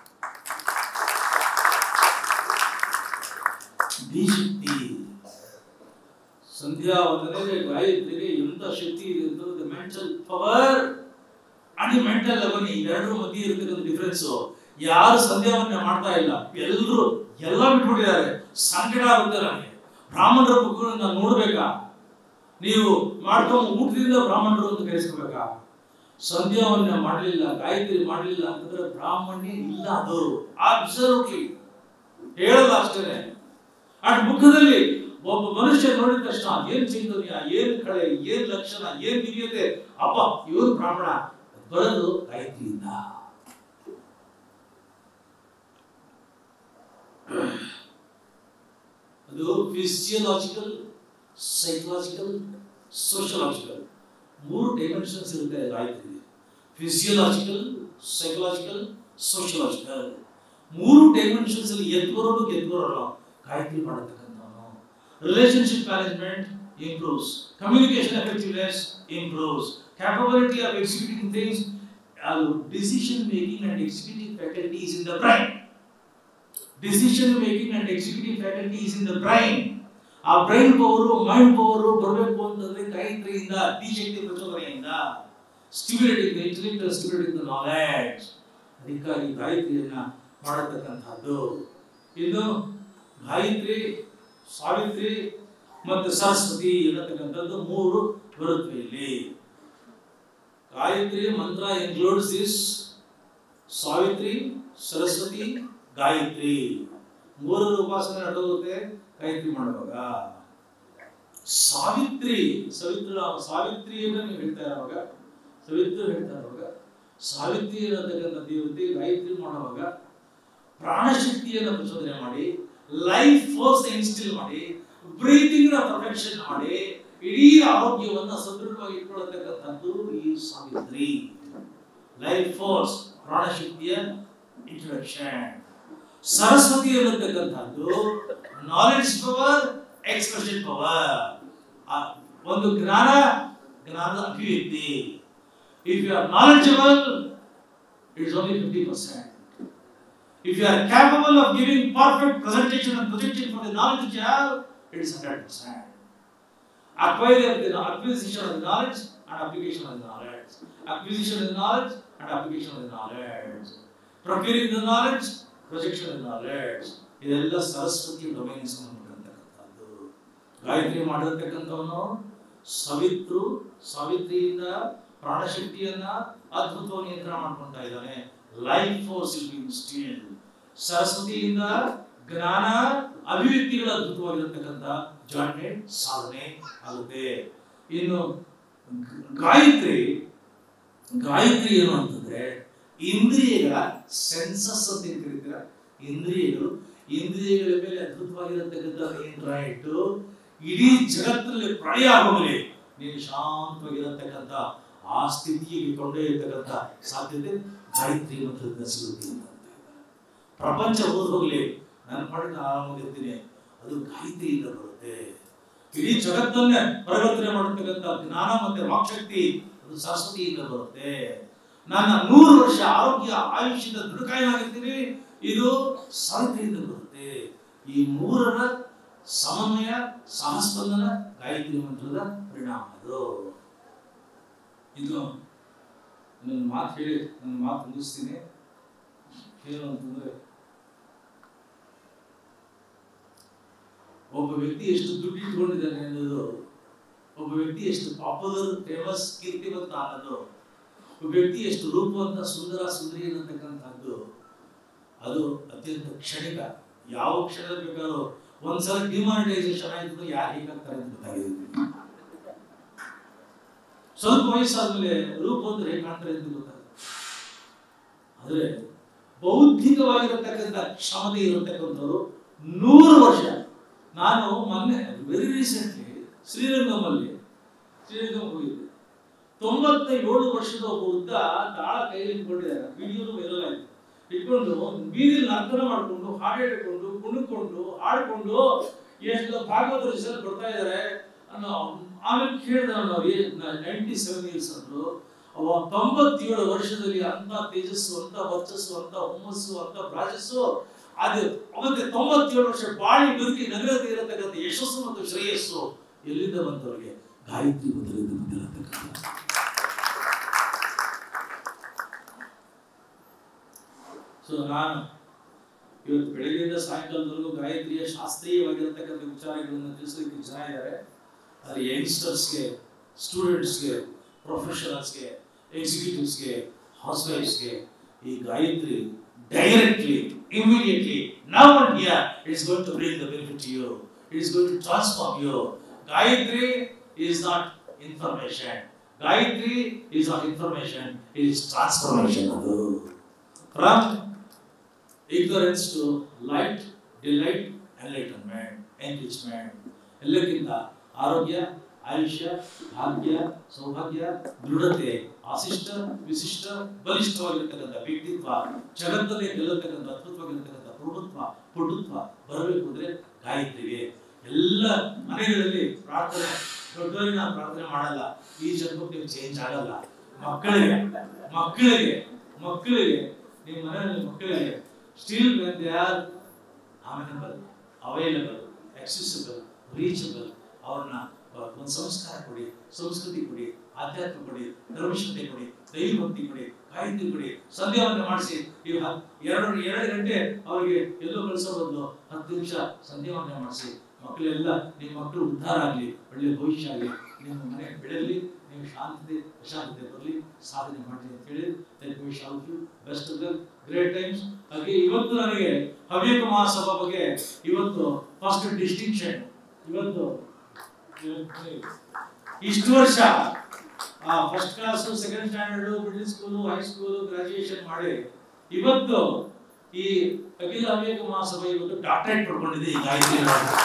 ಶಕ್ತಿ ಸಂಧ್ಯಾ ವಂದನೆಗೆ ಗಾಯತ್ರಿಗೆ ಎಂತ ಶಕ್ತಿ ಇದೆ ಅಂತ mental power and mental level ಎರಡರ ಮಧ್ಯೆ ಇರತಕ್ಕಂಥ ಡಿಫರೆನ್ಸ್ ಯಾರು ಸಂಧ್ಯಾವನ್ನ ಮಾಡ್ತಾ ಇಲ್ಲ ಎಲ್ಲರೂ ಎಲ್ಲ ಬಿಟ್ಬಿಟ್ಟಿದ್ದಾರೆ ಸಂಕಟ ಆಗುತ್ತೆ ನನಗೆ ಬ್ರಾಹ್ಮಣರ ಬುಕ್ಗಳನ್ನ ನೋಡ್ಬೇಕಾ ನೀವು ಮಾಡ್ಕೊಂಡು ಊಟದಿಂದ ಬ್ರಾಹ್ಮಣರು ಅಂತ ಕರೆಸ್ಕೋಬೇಕಾ ಸಂಧ್ಯಾವನ್ನ ಮಾಡಲಿಲ್ಲ ಗಾಯತ್ರಿ ಮಾಡಲಿಲ್ಲ ಅಂತಂದ್ರೆ ಬ್ರಾಹ್ಮಣ್ಯ ಇಲ್ಲ ಅದು ಅಬ್ಸಲ್ಯೂಟ್ಲಿ ಹೇಳಲ್ಲ ಅಷ್ಟೇನೆ ಆ ಮುಖದಲ್ಲಿ ಒಬ್ಬ ಮನುಷ್ಯ ನೋಡಿದ ತಕ್ಷಣ ಏನ್ ಚೈತನ್ಯ ಏನ್ ಕಳೆ ಏನ್ ಲಕ್ಷಣ ಏನ್ ದಿವ್ಯತೆ ಅಪ್ಪ ಇವರು ಬ್ರಾಹ್ಮಣ ಬರೋದು ಗಾಯತ್ರಿಯಿಂದ ಅದು ಫಿಸಿಯಲಾಜಿಕಲ್ ಸೈಕಲಾಜಿಕಲ್ ಸೋಷಿಯಲಾಜಿಕಲ್ ಮೂರು ಡೈಮೆನ್ಷನ್ಸ್ ಇರುತ್ತೆ ಗಾಯತ್ರಿ ಫಿಸಿಯಲಾಜಿಕಲ್ ಸೈಕಲಾಜಿಕಲ್ ಸೋಷಿಯಲಾಜಿಕಲ್ ಮೂರು ಡೈಮೆನ್ಷನ್ಸ್ ಅಲ್ಲಿ ಎದ್ದು ಬರೋದು ಗೆದ್ದು ಬರೋಲ್ಲ ಗಾಯತ್ರಿ ಮಾಡತಕ್ಕಂಥವನು relationship management improves communication effectiveness improves capability of executing things uh, decision making and executing faculty is in the brain decision making and executing faculty is in the brain ಆ brain power mind power ಬರಬೇಕು ಅಂತಂದ್ರೆ ಗಾಯತ್ರಿಯಿಂದ ಶಕ್ತಿ ಪ್ರಚೋದನೆಯಿಂದ stimulating intellect stimulating knowledge ಅದಕ್ಕಾಗಿ ಗಾಯತ್ರಿಯನ್ನ ಮಾಡತಕ್ಕಂಥದ್ದು ಇನ್ನು ಗಾಯತ್ರಿ ಸಾವಿತ್ರಿ ಮತ್ತು ಸರಸ್ವತಿ ಎನ್ನತಕ್ಕಂಥದ್ದು ಮೂರು ಬರುತ್ತವೆ ಇಲ್ಲಿ ಗಾಯತ್ರಿ ಮಂತ್ರ ಇನ್ಕ್ಲೂಡ್ಸ್ ದಿಸ್ ಸಾವಿತ್ರಿ ಸರಸ್ವತಿ ಗಾಯತ್ರಿ ಮೂರರ ಉಪಾಸನೆ ನಡೆದೋಗುತ್ತೆ ಗಾಯತ್ರಿ ಮಾಡುವಾಗ ಸಾವಿತ್ರಿ ಸವಿತ್ರ ಸಾವಿತ್ರಿಯನ್ನ ನೀವು ಹೇಳ್ತಾ ಇರುವಾಗ ಸವಿತ್ರ ಹೇಳ್ತಾ ಇರುವಾಗ ಸಾವಿತ್ರಿ ಅನ್ನತಕ್ಕಂಥ ದೇವತೆ ಗಾಯತ್ರಿ ಮಾಡುವಾಗ ಪ್ರಾಣಶಕ್ತಿಯನ್ನು ಪ್ರಚೋದನೆ ಮಾಡಿ ಲೈಫ್ ಫೋರ್ಸ್ ಇನ್ಸ್ಟಿಲ್ ಮಾಡಿ ಬ್ರೀತಿಂಗ್ ನ ಪರ್ಫೆಕ್ಷನ್ ಮಾಡಿ ಇಡೀ ಆರೋಗ್ಯವನ್ನ ಸದೃಢವಾಗಿ ಇಟ್ಕೊಳ್ಳತಕ್ಕಂಥದ್ದು ಈ ಸಾವಿತ್ರಿ ಲೈಫ್ ಫೋರ್ಸ್ ಪ್ರಾಣಶಕ್ತಿಯ ಇಂಟ್ರಡಕ್ಷನ್ ಸರಸ್ವತಿ ಅನ್ನತಕ್ಕಂಥದ್ದು ನಾಲೆಡ್ಜ್ ಪವರ್ ಎಕ್ಸ್ಪ್ರೆಷನ್ ಪವರ್ ಒಂದು ಜ್ಞಾನ ಜ್ಞಾನದ ಅಭಿವ್ಯಕ್ತಿ if you are knowledgeable it's only fifty percent If you are capable of giving perfect presentation and projection for the knowledge that you have, it is 100%. Acquire the acquisition of the knowledge and application of the knowledge. Acquisition of the knowledge and application of the knowledge. Procuring the knowledge, projection of the knowledge. ಇದೆಲ್ಲ Saraswati domain ಸಂಬಂಧಪಟ್ಟಂತಕ್ಕಂಥದ್ದು ಗಾಯತ್ರಿ ಮಾಡಿರ್ತಕ್ಕಂಥವನು ಸವಿತ್ರು ಸಾವಿತ್ರಿಯಿಂದ ಪ್ರಾಣಶಕ್ತಿಯನ್ನ ಅದ್ಭುತವಾಗಿ ನಿಯಂತ್ರಣ ಮಾಡ್ಕೊಂತ ಇದ್ದಾನೆ life force will be steel ಸರಸ್ವತಿಯಿಂದ ಜ್ಞಾನ ಅಭಿವ್ಯಕ್ತಿಗಳ ಅದ್ಭುತವಾಗಿರತಕ್ಕಂಥ ಜಾಣ್ಮೆ ಸಾಧನೆ ಆಗುತ್ತೆ ಇನ್ನು ಗ- ಗಾಯತ್ರಿ ಗಾಯತ್ರಿ ಏನು ಅಂತಂದ್ರೆ ಇಂದ್ರಿಯಗಳ ಸೆನ್ಸಸ್ ಅಂತ ಏನ್ ಕರೀತೀರ ಇಂದ್ರಿಯಗಳು ಇಂದ್ರಿಯಗಳ ಮೇಲೆ ಅದ್ಭುತವಾಗಿರತಕ್ಕಂಥ ಏನ್ರ ಇಟ್ಟು ಇಡೀ ಜಗತ್ತಿನಲ್ಲಿ ಪ್ರಳಯ ಆಗೋಗಲಿ ನೀನು ಶಾಂತವಾಗಿರತಕ್ಕಂಥ ಆ ಸ್ಥಿತಿಗೆ ಕೊಂಡೇ ಇರತಕ್ಕಂಥ ಸಾಧ್ಯತೆ ಗಾಯತ್ರಿ ಮಂತ್ರದಿಂದ ಸಿಗುತ್ತೆ ಅಂತ ಪ್ರಪಂಚ ಓದ್ ಹೋಗ್ಲಿ ನನ್ನ ಪಾಡಿಗೆ ನಾನು ಆರಾಮಾಗಿರ್ತೀನಿ ಅದು ಗಾಯತ್ರಿಯಿಂದ ಬರುತ್ತೆ ಇಡೀ ಜಗತ್ತನ್ನೇ ಪರಿವರ್ತನೆ ಮಾಡತಕ್ಕಂಥ ಜ್ಞಾನ ಮತ್ತೆ ವಾಕ್ಶಕ್ತಿ ಅದು ಸರಸ್ವತಿಯಿಂದ ಬರುತ್ತೆ ನನ್ನ ನೂರು ವರ್ಷ ಆರೋಗ್ಯ ಆಯುಷ್ಯದ ದೃಢಕಾಯನಾಗಿರ್ತೀನಿ ಇದು ಸಾವಿತ್ರಿಯಿಂದ ಬರುತ್ತೆ ಈ ಮೂರರ ಸಮನ್ವಯ ಸಹಸ್ಪಂದನ ಗಾಯತ್ರಿ ಮಂತ್ರದ ಪರಿಣಾಮ ಅದು ಇದು ನನ್ನ ಮಾತು ಹೇಳಿ ನನ್ನ ಮಾತು ಮುಗಿಸ್ತೀನಿ ಏನು ಅಂತಂದ್ರೆ ಒಬ್ಬ ವ್ಯಕ್ತಿ ಎಷ್ಟು ದುಡ್ಡು ಇಟ್ಕೊಂಡಿದ್ದಾನೆ ಅನ್ನೋದು ಒಬ್ಬ ವ್ಯಕ್ತಿ ಎಷ್ಟು ಪಾಪ್ಯುಲರ್ ಫೇಮಸ್ ಕೀರ್ತಿವಂತ ಅನ್ನೋದು ಒಬ್ಬ ವ್ಯಕ್ತಿ ಎಷ್ಟು ರೂಪವಂತ ಸುಂದರ ಸುಂದರಿ ಅನ್ನತಕ್ಕಂಥದ್ದು ಅದು ಅತ್ಯಂತ ಕ್ಷಣಿಕ ಯಾವ ಕ್ಷಣ ಬೇಕಾದ್ರೂ ಒಂದ್ಸಲ ಡಿಮಾನಿಟೈಸೇಷನ್ ಆಯ್ತು ಯಾರು ಹೇಗಾಗ್ತಾರೆ ಅಂತ ಗೊತ್ತಾಗಿದೆ ಸ್ವಲ್ಪ ವಯಸ್ಸಾದ್ಮೇಲೆ ರೂಪವಂತರು ಹೇಗೆ ಕಾಣ್ತಾರೆ ಅಂತ ಗೊತ್ತಾಗುತ್ತೆ ಆದ್ರೆ ಬೌದ್ಧಿಕವಾಗಿರತಕ್ಕಂಥ ಕ್ಷಮತೆ ಇರತಕ್ಕಂಥವ್ರು ನೂರು ವರ್ಷ ನಾನು ಮೊನ್ನೆ ವೆರಿ ರೀಸೆಂಟ್ಲಿ ಶ್ರೀರಂಗಮಲ್ಲಿ ಶ್ರೀರಂಗಂ ಹೋಗಿದ್ದೆ ತೊಂಬತ್ತ ಏಳು ವರ್ಷದ ಒಬ್ಬ ಉದ್ದ ತಾಳ ಕೈಯಲ್ಲಿ ಇಟ್ಕೊಂಡಿದ್ದಾರೆ ವಿಡಿಯೋನು ವೈರಲ್ ಆಯ್ತು ಇಟ್ಕೊಂಡು ಬೀದಿಲಿ ನರ್ತನ ಮಾಡಿಕೊಂಡು ಹಾಡು ಹೇಳ್ಕೊಂಡು ಕುಣಿಕೊಂಡು ಹಾಡ್ಕೊಂಡು ಎಷ್ಟು ಭಾಗವತರ ಹೆಸರು ಬರ್ತಾ ಇದ್ದಾರೆ ಅನ್ನೋ ಆಮೇಲೆ ಕೇಳಿದ ನಾವು ನೈಂಟಿ ಸೆವೆನ್ ಇಯರ್ಸ್ ಅಂದ್ರು ಅವ ತೊಂಬತ್ತೇಳು ವರ್ಷದಲ್ಲಿ ಅಂತ ತೇಜಸ್ಸು ಅಂತ ವರ್ಚಸ್ಸು ಅಂತ ಹುಮ್ಮಸ್ಸು ಅಂತ ಪ್ರಾಜಸ್ಸು ಅದು ಅವತ್ತೆ ತೊಂಬತ್ತೇಳು ವರ್ಷ ಬಾಳಿ ಬದುಕಿ ನಗರದಲ್ಲಿ ಇರತಕ್ಕಂಥ ಯಶಸ್ಸು ಮತ್ತು ಶ್ರೇಯಸ್ಸು ಎಲ್ಲಿಂದ ಬಂದವರಿಗೆ ಗಾಯತ್ರಿ ಮಂತ್ರದಿಂದ ಬಂದಿರತಕ್ಕಂಥ ಸೊ ನಾನು ಇವತ್ತು ಬೆಳಗ್ಗೆಯಿಂದ ಸಾಯಂಕಾಲದವರೆಗೂ ಗಾಯತ್ರಿಯ ಶಾಸ್ತ್ರೀಯವಾಗಿರತಕ್ಕಂಥ ವಿಚಾರಗಳನ್ನು ತಿಳಿಸಲಿಕ್ಕೆ ಜನ ಇದ್ದಾರೆ ಆದರೆ ಯಂಗ್ಸ್ಟರ್ಸ್ಗೆ ಸ್ಟೂಡೆಂಟ್ಸ್ಗೆ ಪ್ರೊಫೆಷನಲ್ಸ್ಗೆ ಎಕ್ಸಿಕ್ಯೂಟಿವ್ಸ್ಗೆ ಹೌಸ್ ವೈಫ್ಸ್ಗೆ ಈ Gayatri directly immediately now and here it's going to bring the benefit to you it's going to transform you Gayatri is not information Gayatri is not information it is transformation ಅದು from ignorance to light, delight, enlightenment, enrichment. ಎಲ್ಲಕ್ಕಿಂತ ಆರೋಗ್ಯ ಆಯುಷ್ಯ ಭಾಗ್ಯ ಸೌಭಾಗ್ಯ ದೃಢತೆ ಆಶಿಷ್ಟ ವಿಶಿಷ್ಟ ಬಲಿಷ್ಠವಾಗಿರ್ತಕ್ಕಂಥ ವ್ಯಕ್ತಿತ್ವ ಜಗತ್ತಲ್ಲಿ ಗೆಲ್ಲತಕ್ಕಂಥ ಅದ್ಭುತವಾಗಿರ್ತಕ್ಕಂಥ ಪ್ರಭುತ್ವ ಪಟುತ್ವ ಬರಬೇಕು ಅಂದ್ರೆ ಗಾಯತ್ರಿಗೆ ಎಲ್ಲ ಮನೆಗಳಲ್ಲಿ ಪ್ರಾರ್ಥನೆ ದೊಡ್ಡವರಿಗೆ ನಾನು ಪ್ರಾರ್ಥನೆ ಮಾಡಲ್ಲ ಈ ಜನ್ಮಕ್ಕೆ ನೀವು ಚೇಂಜ್ ಆಗಲ್ಲ ಮಕ್ಕಳಿಗೆ ಮಕ್ಕಳಿಗೆ ಮಕ್ಕಳಿಗೆ ನಿಮ್ಮ ಮನೆಯಲ್ಲಿ ಮಕ್ಕಳಿಗೆ still when they are amenable available accessible reachable ಅವ್ರನ್ನ ಒಂದು ಸಂಸ್ಕಾರ ಕೊಡಿ ಸಂಸ್ಕೃತಿ ಕೊಡಿ ಆಧ್ಯಾತ್ಮ ಕೊಡಿ ಧರ್ಮಶಕ್ತಿ ಕೊಡಿ ದೈವಭಕ್ತಿ ಕೊಡಿ ಗಾಯತ್ರಿ ಕೊಡಿ ಸಂಧ್ಯಾವಂದನೆ ಮಾಡಿಸಿ ಈಗ ಎರಡು ಎರಡು ಗಂಟೆ ಅವರಿಗೆ ಎಲ್ಲೋ ಕಳಿಸೋ ಬದಲು ಹತ್ತು ನಿಮಿಷ ಸಂಧ್ಯಾವಂದನೆ ಮಾಡಿಸಿ ಮಕ್ಕಳೆಲ್ಲ ನಿಮ್ಮ ಮಕ್ಕಳು ಉದ್ಧಾರ ಆಗಲಿ ಒಳ್ಳೆ ಭವಿಷ್ಯ ಆಗಲಿ ನಿಮ್ಮ ಮನೆ ಬೆಳಗಲಿ ನೀವು ಶಾಂತಿ ಪ್ರಶಾಂತತೆ ಬರಲಿ ಸಾಧನೆ ಮಾಡಲಿ ಅಂತ ಹೇಳಿ that we shall you best of luck great times ಹಾಗೆ ಇವತ್ತು ನನಗೆ ಹವ್ಯಕ ಮಹಾಸಭಾ ಬಗ್ಗೆ ಇವತ್ತು ಫಸ್ಟ್ ಡಿಸ್ಟಿಂಕ್ಷನ್ ಇವತ್ತು ಇಷ್ಟು ವರ್ಷ first class second standard middle school high school graduation ಮಾಡಿ ಇವತ್ತು ಈ ಅಖಿಲ ಹವ್ಯಕ ಮಹಾಸಭಾ ಇವತ್ತು ಡಾಕ್ಟರೇಟ್ ಪಡ್ಕೊಂಡಿದೆ ಈ ಗಾಯತ್ರಿ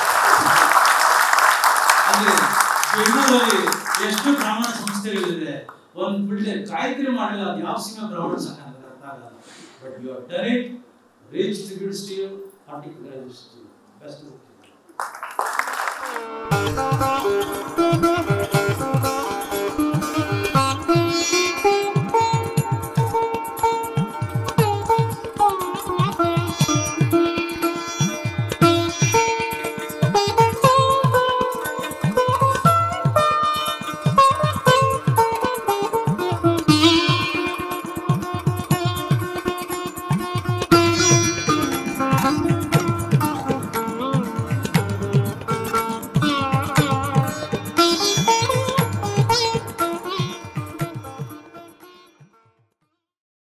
ಅಂದ್ರೆ ಬೆಂಗಳೂರಲ್ಲಿ ಎಷ್ಟು ಬ್ರಾಹ್ಮಣ ಸಂಸ್ಥೆಗಳಿದೆ ಒಂದು ಬಿಲ್ಡೆ ಗಾಯತ್ರಿ ಮಾಡಿಲ್ಲ ಅದು ಯಾವ ಸೀಮೆ ಬ್ರಾಹ್ಮಣ ಸಂಘ ಅಂತ ಅರ್ಥ ಆಗಲ್ಲ but you have done it rich tributes to you hearty best